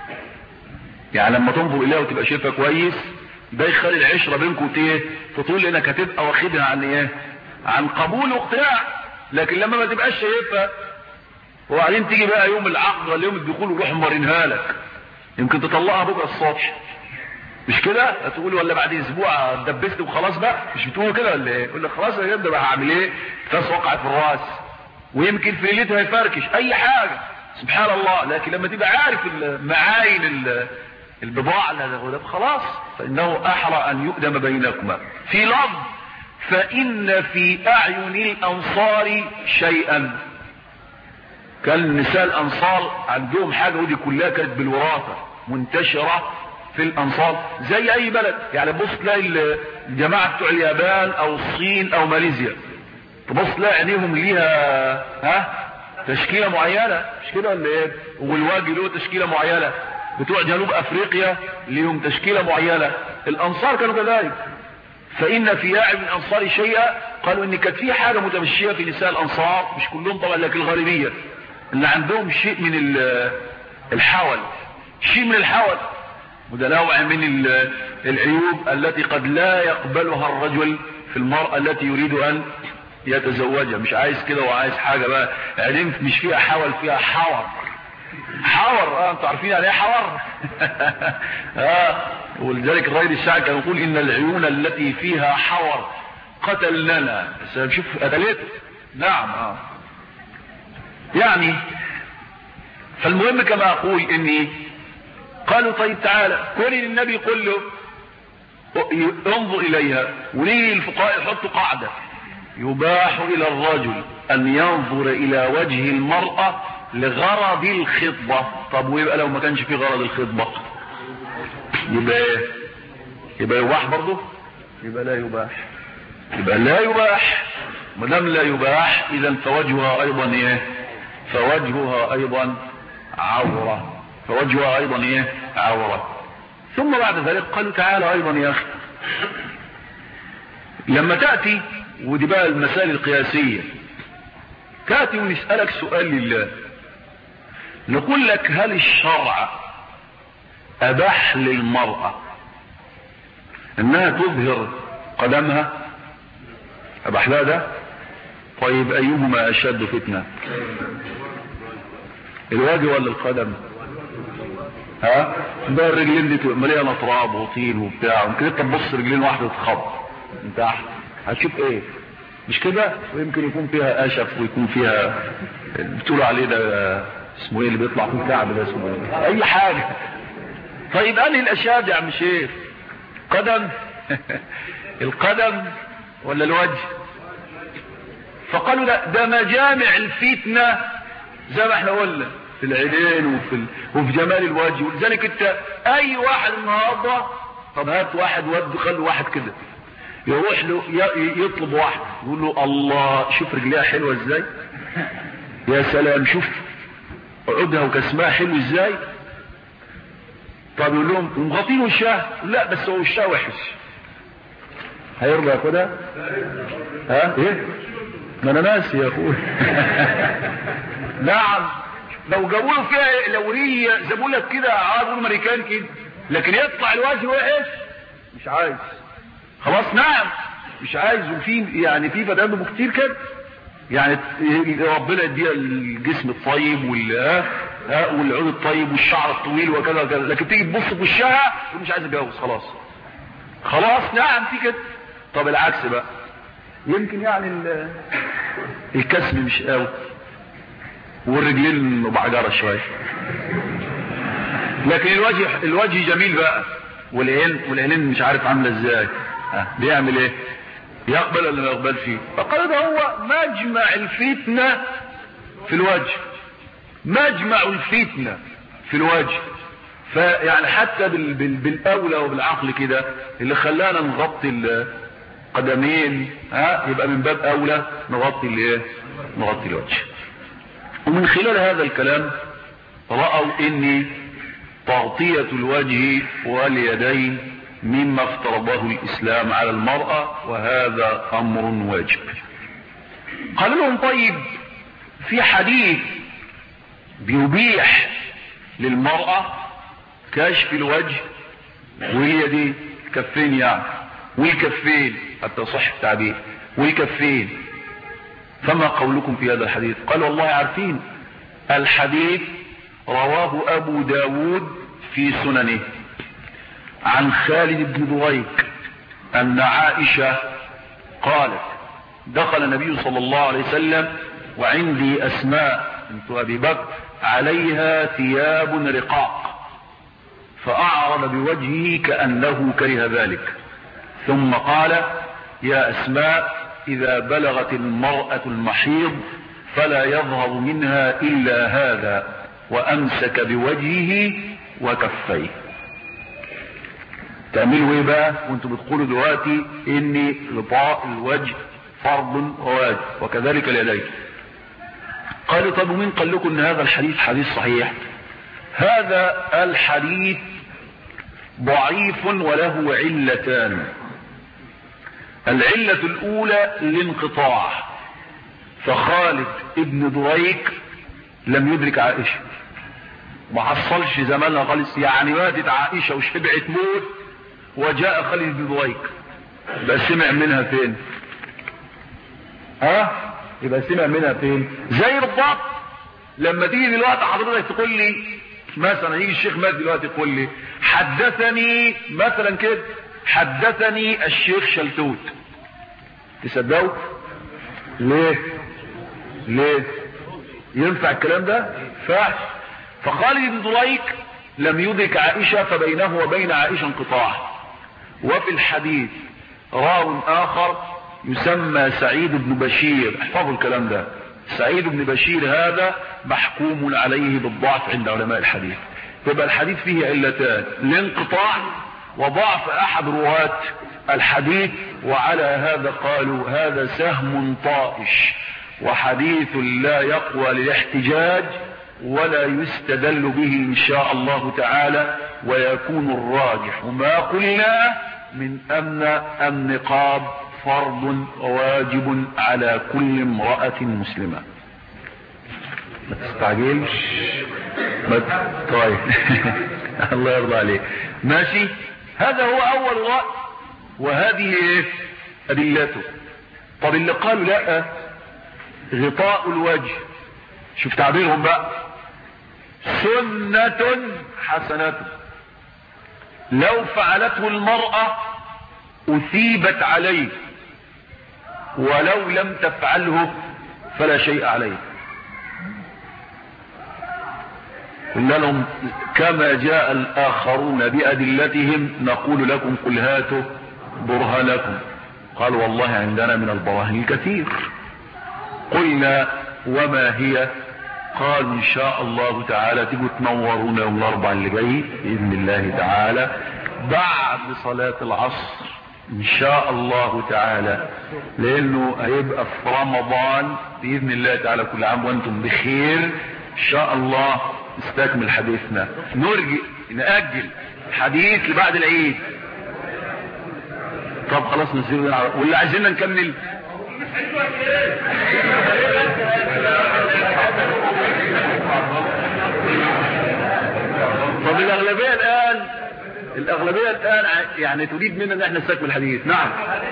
Speaker 1: يعني لما تنظر اليها وتبقى شايفها كويس ده يخلي العشرة بينكم ايه تطول انك هتبقى واخدها عن ايه عن قبول واقتناع لكن لما ما تبقاش شايفها وبعدين تيجي بقى يوم العقد ولا يوم الدخول وروح مرنها لك يمكن تطلعها بكره الصبح مش كده هتقول ولا بعد اسبوع دبست وخلاص بقى مش بتقول كده ولا ايه يقول لك خلاص يا جد بقى هعمل ايه فاس وقعت في الراس ويمكن في ليلتها يفركش اي حاجه سبحان الله لكن لما تبقى عارف معاين البضاعه اللي خلاص فانه احرى ان يقدم بينكما في لفظ فان في اعين الانصار شيئا كان نساء الانصار عندهم حاجة ودي كلها كانت بالوراثة منتشرة في الانصار زي اي بلد يعني بص تلاقي الجماعة بتوع اليابان او الصين او ماليزيا تبص تلاقي عينيهم ليها ها تشكيلة معينة مش كده ولا ايه والواجي له تشكيلة معينة بتوع جنوب افريقيا ليهم تشكيلة معينة الانصار كانوا كذلك فان في اعين الانصار شيئا قالوا ان كانت في حاجة متمشية في نساء الانصار مش كلهم طبعا لكن الغالبية اللي عندهم شيء من الحول شيء من الحول وده نوع من العيوب التي قد لا يقبلها الرجل في المرأة التي يريد ان يتزوجها مش عايز كده وعايز حاجة بقى يعني مش فيها حول فيها حور حور اه انتوا عارفين يعني ايه حور اه ولذلك الراجل الشاعر كان يقول ان العيون التي فيها حور قتلننا بس شوف قتلت نعم اه يعني فالمهم كما اقول اني قالوا طيب تعالى كل النبي يقول له انظر اليها وليه الفقهاء يحطوا قاعدة يباح الى الرجل ان ينظر الى وجه المرأة لغرض الخطبة طب ويبقى لو ما كانش في غرض الخطبة يبقى ايه يبقى يباح برضه يبقى لا يباح يبقى لا يباح ما دام لا يباح اذا فوجهها ايضا ايه فوجهها ايضا عورة فوجهها ايضا ايه عورة ثم بعد ذلك قالوا تعالى ايضا يا اخي لما تأتي ودي بقى المسائل القياسية تأتي ونسألك سؤال لله نقول لك هل الشرع اباح للمرأة انها تظهر قدمها ابو احلاء ده طيب ايهما اشد فتنة الوجه ولا القدم ها ده الرجلين دي تبقى مليانه تراب وطين وبتاع ممكن انت تبص رجلين واحده تتخبط من تحت هتشوف ايه مش كده ويمكن يكون فيها اشف ويكون فيها بتقولوا عليه ده اسمه ايه اللي بيطلع فيه كعب ده اسمه ايه اي حاجه طيب انهي الاشد يا عم شيخ قدم القدم ولا الوجه فقالوا لا ده مجامع الفتنه زي ما احنا قلنا في العينين وفي ال... وفي جمال الوجه ولذلك انت اي واحد النهارده طب هات واحد ود خلي واحد كده يروح له ي... يطلب واحد يقول له الله شوف رجليها حلوه ازاي يا سلام شوف عودها وكسمها حلو ازاي طب يقول لهم مغطين وشها لا بس هو وشها وحش هيرضى ياخدها ها ايه ما انا ناسي يا اخوي نعم لو جابوا له فيها لو هي جابوا لك كده عايز امريكان كده لكن يطلع الوجه وحش مش عايز خلاص نعم مش عايز وفي يعني في بني كتير كده يعني ربنا يديها الجسم الطيب وال ها والعود الطيب والشعر الطويل وكذا وكذا لكن تيجي تبص في وشها مش عايز اتجوز خلاص خلاص نعم في كده طب العكس بقى يمكن يعني الكسب مش قوي والرجلين بعجرة شوية لكن الوجه الوجه جميل بقى والعين والعينين مش عارف عامله ازاي ها بيعمل ايه يقبل ولا ما يقبلش فقال ده هو مجمع الفتنه في الوجه مجمع الفتنه في الوجه فيعني حتى بال بال بالاولى وبالعقل كده اللي خلانا نغطي القدمين ها يبقى من باب اولى نغطي الايه نغطي الوجه ومن خلال هذا الكلام رأوا ان تغطية الوجه واليدين مما افترضه الاسلام على المرأة وهذا امر واجب قال لهم طيب في حديث بيبيح للمرأة كشف الوجه واليدين كفين يعني والكفين حتى صح التعبير والكفين فما قولكم في هذا الحديث قال والله عارفين الحديث رواه ابو داود في سننه عن خالد بن ضريك ان عائشة قالت دخل النبي صلى الله عليه وسلم وعندي اسماء بنت ابي بكر عليها ثياب رقاق فاعرض بوجهه كانه كره ذلك ثم قال يا اسماء اذا بلغت المرأة المحيض فلا يظهر منها الا هذا وامسك بوجهه وكفيه تعملوا ايه بقى وانتوا بتقولوا دلوقتي ان غطاء الوجه فرض وواجب وكذلك اليدين قالوا طب ومين قال لكم ان هذا الحديث حديث صحيح هذا الحديث ضعيف وله علتان العلة الاولى الانقطاع فخالد ابن دريك لم يدرك عائشة ما حصلش زمانها خالص يعني ماتت عائشة وشبعت موت وجاء خالد بن دريك يبقى سمع منها فين ها يبقى سمع منها فين زي بالضبط لما تيجي دلوقتي حضرتك تقول لي مثلا يجي الشيخ مات دلوقتي يقول لي حدثني مثلا كده حدثني الشيخ شلتوت تصدقوا ليه ليه ينفع الكلام ده فاحش فخالد بن دريك لم يدرك عائشة فبينه وبين عائشة انقطاع وفي الحديث راو اخر يسمى سعيد بن بشير احفظوا الكلام ده سعيد بن بشير هذا محكوم عليه بالضعف عند علماء الحديث يبقى الحديث فيه علتان الانقطاع وضعف احد رواة الحديث وعلى هذا قالوا هذا سهم طائش وحديث لا يقوى للاحتجاج ولا يستدل به ان شاء الله تعالى ويكون الراجح ما قلنا من ان النقاب فرض واجب على كل امرأة مسلمة ما تستعجلش ما ت... طيب الله يرضى عليك ماشي هذا هو اول رأي وهذه ايه ادلته طب اللي قالوا لا غطاء الوجه شوف تعبيرهم بقى سنة حسنة لو فعلته المرأة أثيبت عليه ولو لم تفعله فلا شيء عليه قلنا لهم كما جاء الآخرون بأدلتهم نقول لكم قل هاتوا برهانكم قال والله عندنا من البراهين الكثير قلنا وما هي قال ان شاء الله تعالى تيجوا تنورونا يوم الاربعاء اللي جاي باذن الله تعالى بعد صلاة العصر ان شاء الله تعالى لانه هيبقى في رمضان باذن الله تعالى كل عام وانتم بخير ان شاء الله نستكمل حديثنا نرجع نأجل حديث لبعد العيد طب خلاص نسيب واللي عايزيننا نكمل طب الأغلبية الآن الأغلبية الآن يعني تريد منا ان احنا نستكمل الحديث نعم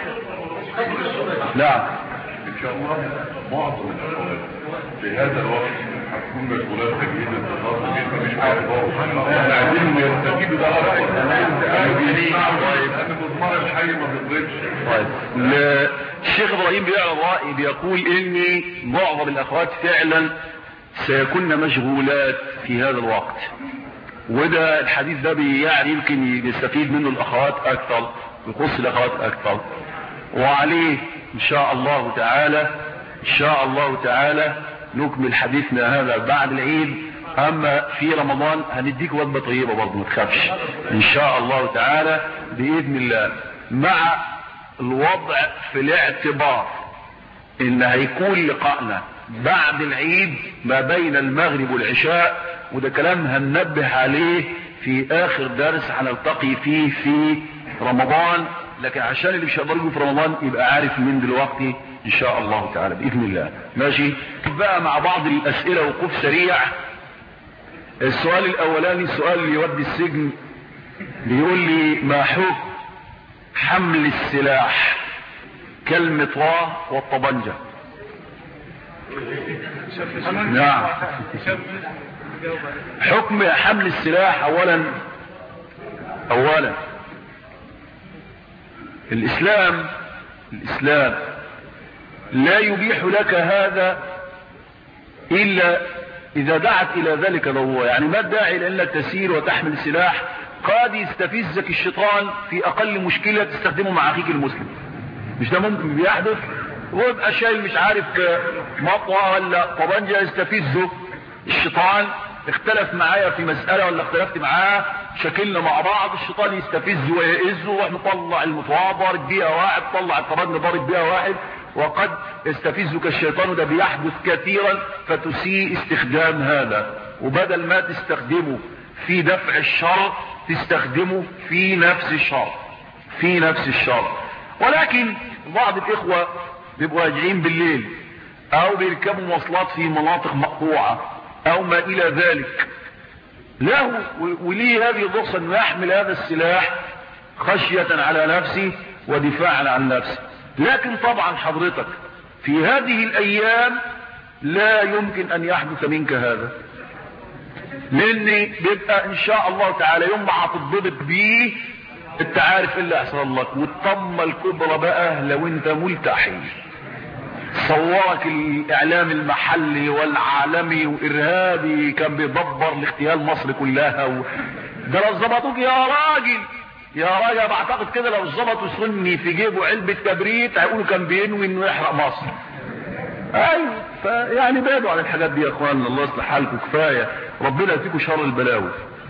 Speaker 1: نعم
Speaker 2: ان شاء الله معظم في هذا الوقت هتكون مسؤولات تجهيز التخصص انت مش عارف احنا عايزين يستجيبوا ده اكتر لان مضمار الحي ما بيضربش
Speaker 1: طيب الشيخ ابراهيم بيعرض رأي بيقول ان معظم الاخوات فعلا سيكون مشغولات في هذا الوقت وده الحديث ده يعني يمكن يستفيد منه الاخوات اكثر يخص الاخوات اكثر وعليه ان شاء الله تعالى ان شاء الله تعالى نكمل حديثنا هذا بعد العيد اما في رمضان هنديك وجبه طيبه برضه ما تخافش ان شاء الله تعالى باذن الله مع الوضع في الاعتبار ان هيكون لقائنا بعد العيد ما بين المغرب والعشاء وده كلام هننبه عليه في اخر درس هنلتقي فيه في رمضان لكن عشان اللي مش هيقدر في رمضان يبقى عارف من دلوقتي ان شاء الله تعالى باذن الله ماشي بقى مع بعض الاسئله وقوف سريع السؤال الاولاني سؤال اللي يودي السجن بيقول لي ما حكم حمل السلاح كالمطواه والطبنجه نعم حكم حمل السلاح اولا اولا الاسلام الاسلام لا يبيح لك هذا الا اذا دعت الى ذلك ضروره يعني ما الداعي لانك تسير وتحمل السلاح قد يستفزك الشيطان في اقل مشكله تستخدمه مع اخيك المسلم مش ده ممكن بيحدث ويبقى شايل مش عارف مطوه ولا طبنجه يستفزه الشيطان اختلف معايا في مسألة ولا اختلفت معاه شكلنا مع بعض الشيطان يستفز ويئز وروح مطلع المطواه ضارب بيها واحد طلع الطبنجه ضارب بيها واحد وقد يستفزك الشيطان ده بيحدث كثيرا فتسيء استخدام هذا وبدل ما تستخدمه في دفع الشر تستخدمه في نفس الشر في نفس الشر ولكن بعض الاخوة بيبقوا راجعين بالليل او بيركبوا مواصلات في مناطق مقطوعة او ما الى ذلك له وليه هذه الرخصة انه يحمل هذا السلاح خشية على نفسه ودفاعا عن نفسه لكن طبعا حضرتك في هذه الايام لا يمكن ان يحدث منك هذا لان بيبقى ان شاء الله تعالى يوم ما هتضبط بيه انت عارف ايه اللي هيحصل لك والطمه الكبرى بقى لو انت ملتحي صورك الاعلام المحلي والعالمي وارهابي كان بيدبر لاغتيال مصر كلها و... ده لو ظبطوك يا راجل يا راجل بعتقد كده لو ظبطوا سني في جيبه علبة كبريت هيقولوا كان بينوي انه يحرق مصر ايوه فيعني بعدوا عن الحاجات دي يا اخوانا الله يصلح حالكم كفايه ربنا يفيكم شر البلاوي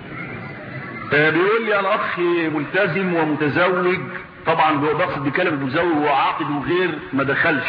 Speaker 1: آه بيقول لي انا اخ ملتزم ومتزوج طبعا هو بقصد بكلمه متزوج وعاقد وغير ما دخلش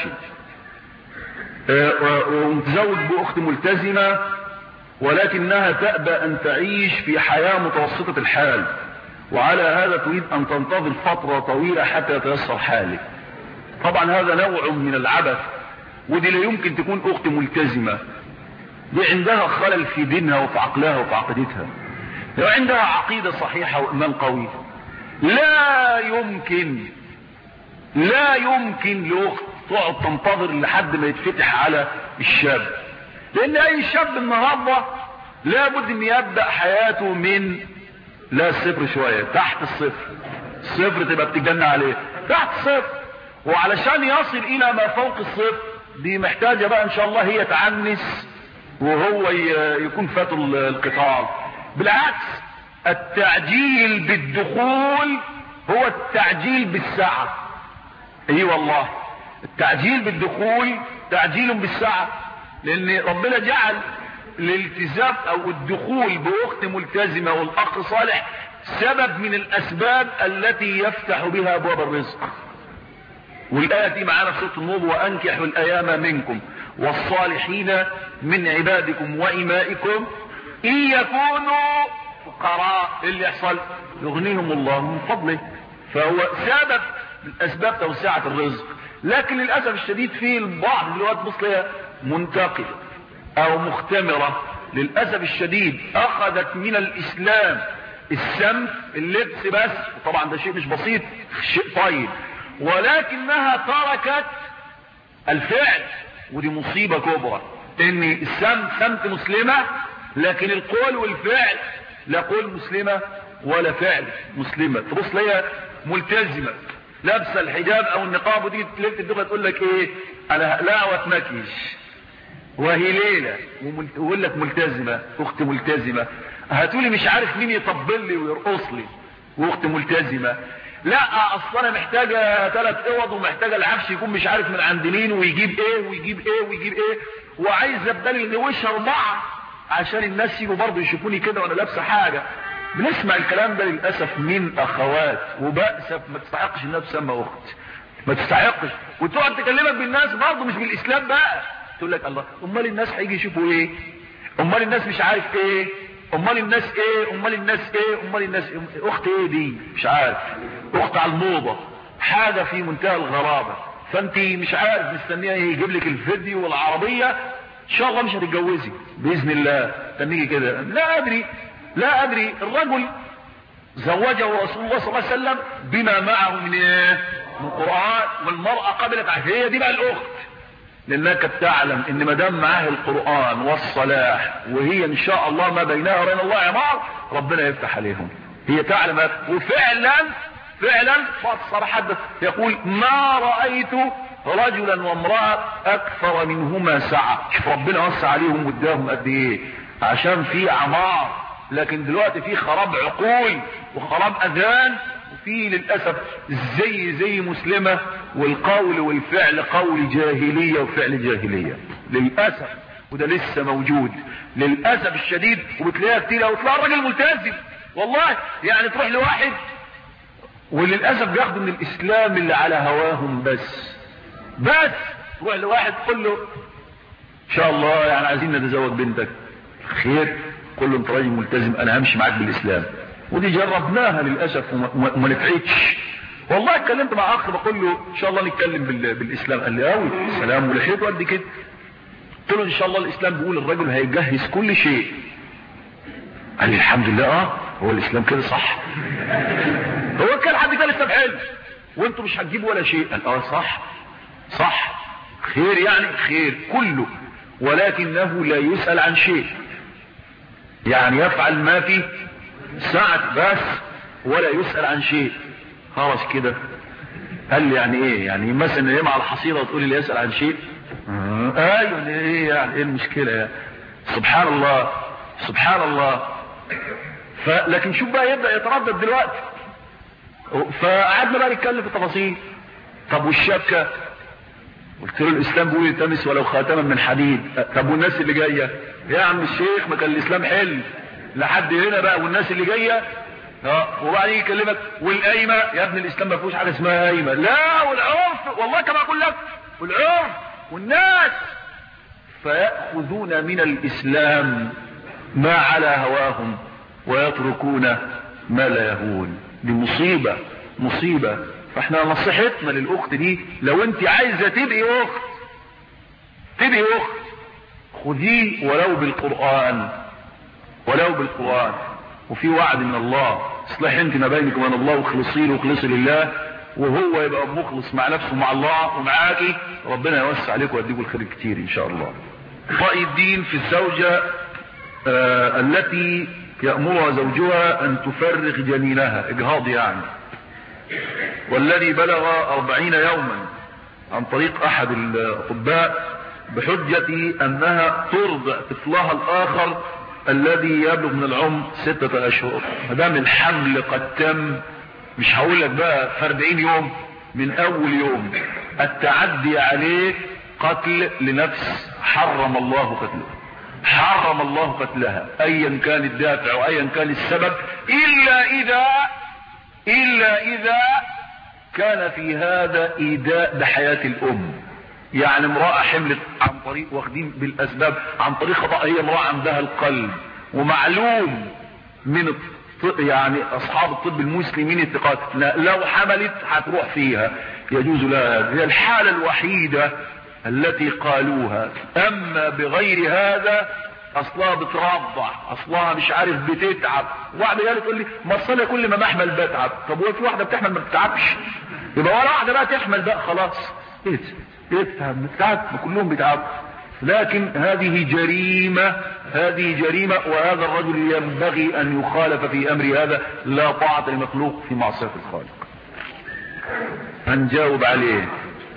Speaker 1: آه ومتزوج باخت ملتزمه ولكنها تأبى ان تعيش في حياه متوسطه الحال وعلى هذا تريد ان تنتظر فتره طويله حتى يتيسر حالك طبعا هذا نوع من العبث ودي لا يمكن تكون اخت ملتزمه دي عندها خلل في دينها وفي عقلها وفي عقيدتها لو عندها عقيدة صحيحة وإيمان قوي لا يمكن لا يمكن لأخت تقعد تنتظر لحد ما يتفتح على الشاب لان اي شاب النهارده لابد ان يبدا حياته من لا الصفر شويه تحت الصفر الصفر تبقى بتجنى عليه تحت الصفر وعلشان يصل الى ما فوق الصفر دي محتاجه بقى ان شاء الله هي تعنس وهو يكون فاته القطار بالعكس التعجيل بالدخول هو التعجيل بالساعة اي والله التعجيل بالدخول تعجيل بالساعة لان ربنا جعل الالتزام او الدخول باخت ملتزمة والاخ صالح سبب من الاسباب التي يفتح بها ابواب الرزق والآية دي معانا في سورة النور وأنكحوا الأيام منكم والصالحين من عبادكم وإمائكم إن يكونوا فقراء اللي يحصل يغنيهم الله من فضله فهو سبب من أسباب توسعة الرزق لكن للأسف الشديد في البعض دلوقتي بص لها منتقلة أو مختمرة للأسف الشديد أخذت من الإسلام السمت اللبس بس طبعا ده شيء مش بسيط شيء طيب ولكنها تركت الفعل ودي مصيبة كبرى ان السمت سمت مسلمة لكن القول والفعل لا قول مسلمة ولا فعل مسلمة تبص ليها ملتزمة لابسه الحجاب او النقاب ودي تلف الدخله تقول لك ايه انا هقلع واتمكيش وهي ليله ويقول لك ملتزمه اخت ملتزمه هتقولي مش عارف مين يطبل لي ويرقص لي واخت ملتزمه لا اصل انا محتاجه ثلاث اوض ومحتاجه العفش يكون مش عارف من عند مين ويجيب ايه ويجيب ايه ويجيب ايه وعايز ابدل لوشها اربعه عشان الناس يجوا برضه يشوفوني كده وانا لابسه حاجه بنسمع الكلام ده للاسف من اخوات وبأسف ما تستحقش انها تسمى اخت ما تستحقش وتقعد تكلمك بالناس برضه مش بالاسلام بقى تقول لك الله امال الناس هيجي يشوفوا ايه امال الناس مش عارف ايه امال الناس ايه امال الناس ايه امال الناس إيه؟ اخت ايه دي مش عارف اخت على الموضه حاجه في منتهى الغرابه فانت مش عارف مستنيه يجيب لك الفيديو والعربيه ان شاء الله مش هتتجوزي باذن الله تنيجي كده لا ادري لا ادري الرجل زوجه رسول الله صلى الله عليه وسلم بما معه من ايه من القران والمراه قبلت هي دي بقى الاخت لانها كانت تعلم ان ما دام معاها القران والصلاح وهي ان شاء الله ما بينها وبين الله عمار ربنا يفتح عليهم هي تعلم وفعلا فعلا صراحة يقول ما رأيت رجلا وامرأة اكثر منهما سعة شوف ربنا وسع عليهم واداهم قد ايه عشان في عمار لكن دلوقتي في خراب عقول وخراب اذان وفي للأسف زي زي مسلمة والقول والفعل قول جاهلية وفعل جاهلية للأسف وده لسه موجود للأسف الشديد وبتلاقيها كتير وتلاقي الراجل ملتزم والله يعني تروح لواحد وللأسف بياخدوا من الإسلام اللي على هواهم بس بس تروح لواحد تقول له إن شاء الله يعني عايزين نتزوج بنتك خير قول له أنت راجل ملتزم أنا همشي معاك بالإسلام ودي جربناها للأسف وما نفعتش والله اتكلمت مع اخ بقول له ان شاء الله نتكلم بالاسلام قال لي قوي السلام ولحيته قد كده قلت له ان شاء الله الاسلام بيقول الرجل هيجهز كل شيء قال لي الحمد لله اه هو الاسلام كده صح هو كان حد كان الاسلام حلو وانتوا مش هتجيبوا ولا شيء قال اه صح صح خير يعني خير كله ولكنه لا يسأل عن شيء يعني يفعل ما في ساعة بس ولا يسأل عن شيء خلاص كده قال لي يعني ايه يعني مثلا ايه مع الحصيرة وتقولي لي يسأل عن شيء آه ايوه ايه يعني ايه المشكلة يعني سبحان الله سبحان الله ف... لكن شوف بقى يبدأ يتردد دلوقتي فقعدنا بقى نتكلم في التفاصيل طب والشبكة قلت له الاسلام بيقول التمس ولو خاتما من حديد طب والناس اللي جايه يا عم الشيخ ما كان الاسلام حلو لحد هنا بقى والناس اللي جايه اه وبعدين يكلمك والقايمه يا ابن الاسلام ما فيهوش حاجه اسمها قايمه لا والعرف والله كما اقول لك والعرف والناس فياخذون من الاسلام ما على هواهم ويتركون ما لا يهون دي مصيبه مصيبه فاحنا نصيحتنا للاخت دي لو انت عايزه تبقي اخت تبقي اخت خذيه ولو بالقران ولو بالقران وفي وعد من الله اصلح انت ما بينك وبين الله واخلصي له واخلصي لله وهو يبقى مخلص مع نفسه مع الله ومعاكي ربنا يوسع عليك ويديكم الخير كتير ان شاء الله رأي الدين في الزوجة آه التي يأمرها زوجها ان تفرغ جنينها اجهاض يعني والذي بلغ أربعين يوما عن طريق احد الاطباء بحجة انها ترضع طفلها الاخر الذي يبلغ من العمر ستة اشهر مدام الحمل قد تم مش هقول لك بقى في 40 يوم من اول يوم التعدي عليه قتل لنفس حرم الله قتله حرم الله قتلها ايا كان الدافع وايا كان السبب الا اذا الا اذا كان في هذا ايداء بحياة الام يعني امرأة حملت عن طريق واخدين بالاسباب عن طريق خطأ هي امرأة عندها القلب ومعلوم من يعني اصحاب الطب المسلمين الثقات لو حملت هتروح فيها يجوز لها هي الحالة الوحيدة التي قالوها اما بغير هذا اصلها بترضع اصلها مش عارف بتتعب واحدة قالت تقول لي ما اصل كل ما بحمل بتعب طب هو في واحدة بتحمل ما بتتعبش يبقى ولا واحدة بقى تحمل بقى خلاص ايه بتتعب بتتعب كلهم بيتعبوا لكن هذه جريمة هذه جريمة وهذا الرجل ينبغي أن يخالف في أمر هذا لا طاعة لمخلوق في معصية الخالق هنجاوب عليه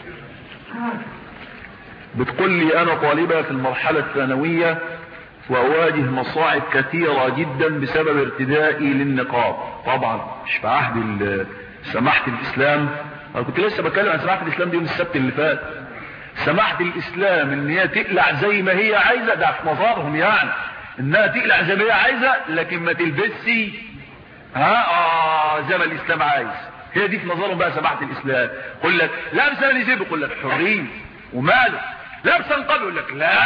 Speaker 1: بتقول لي أنا طالبة في المرحلة الثانوية وأواجه مصاعب كثيرة جدا بسبب ارتدائي للنقاب طبعا مش في عهد سماحة الإسلام أنا كنت لسه بتكلم عن سماحة الإسلام دي يوم السبت اللي فات سماحة الاسلام ان هي تقلع زي ما هي عايزة ده في نظرهم يعني انها تقلع زي ما هي عايزة لكن ما تلبسش ها اه زي ما الاسلام عايز هي دي في نظرهم بقى سماحة الاسلام يقول لك لابسه نسيب يقول لك حرية وماله لابسه نقاب يقول لك لا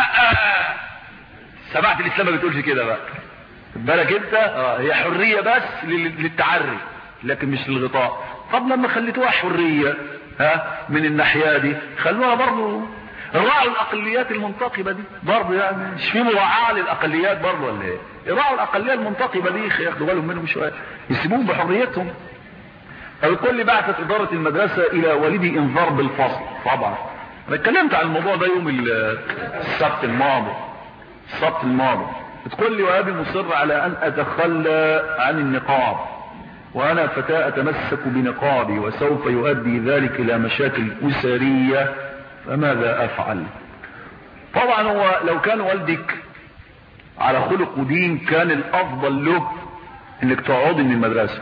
Speaker 1: سماحة الاسلام ما بتقولش كده بقى خد بالك انت اه هي حرية بس للتعري لكن مش للغطاء طب لما خليتوها حرية ها من الناحية دي خلوها برضو راعوا الاقليات المنتقبة دي برضو يعني مش في مراعاة للاقليات برضو ولا ايه راعوا الاقلية المنتقبة دي ياخدوا بالهم منهم شوية يسيبوهم بحريتهم الكل بعثت ادارة المدرسة الى والدي انذار بالفصل طبعا انا اتكلمت عن الموضوع ده يوم السبت الماضي السبت الماضي بتقول لي وابي مصر على ان اتخلى عن النقاب وانا فتاة اتمسك بنقابي وسوف يؤدي ذلك الى مشاكل اسرية فماذا افعل طبعا هو لو كان والدك على خلق ودين كان الافضل له انك تقعدي من المدرسة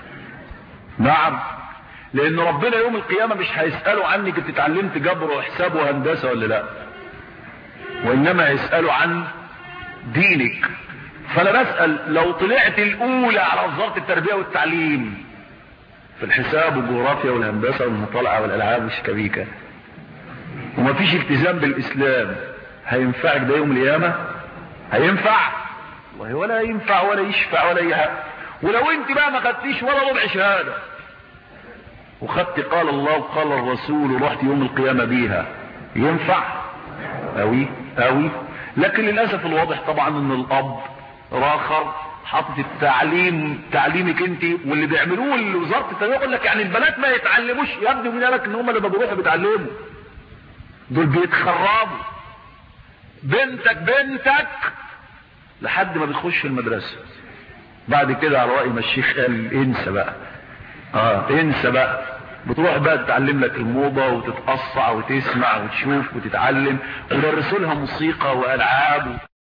Speaker 1: نعم لان ربنا يوم القيامة مش هيسألوا عنك انت اتعلمت جبر وحساب وهندسة ولا لا وانما هيسألوا عن دينك فانا بسأل لو طلعت الاولى على وزارة التربية والتعليم في الحساب والجغرافيا والهندسة والمطالعة والالعاب والشكابيكة ومفيش التزام بالاسلام هينفعك ده يوم القيامة هينفع والله ولا ينفع ولا يشفع ولا يحق ولو انت بقى ما خدتيش ولا ربع شهادة وخدت قال الله وقال الرسول ورحت يوم القيامة بيها ينفع اوي اوي لكن للأسف الواضح طبعا ان الاب راخر حاطط التعليم تعليمك انت واللي بيعملوه لوزاره التربيه يقول لك يعني البنات ما يتعلموش يا ابني مين قالك ان هم اللي بيروحوا بيتعلموا دول بيتخربوا بنتك بنتك لحد ما بتخش المدرسه بعد كده على راي ما الشيخ قال انسى بقى اه انسى بقى بتروح بقى تتعلم لك الموضة وتتقصع وتسمع وتشوف وتتعلم ودرسوا لها موسيقى والعاب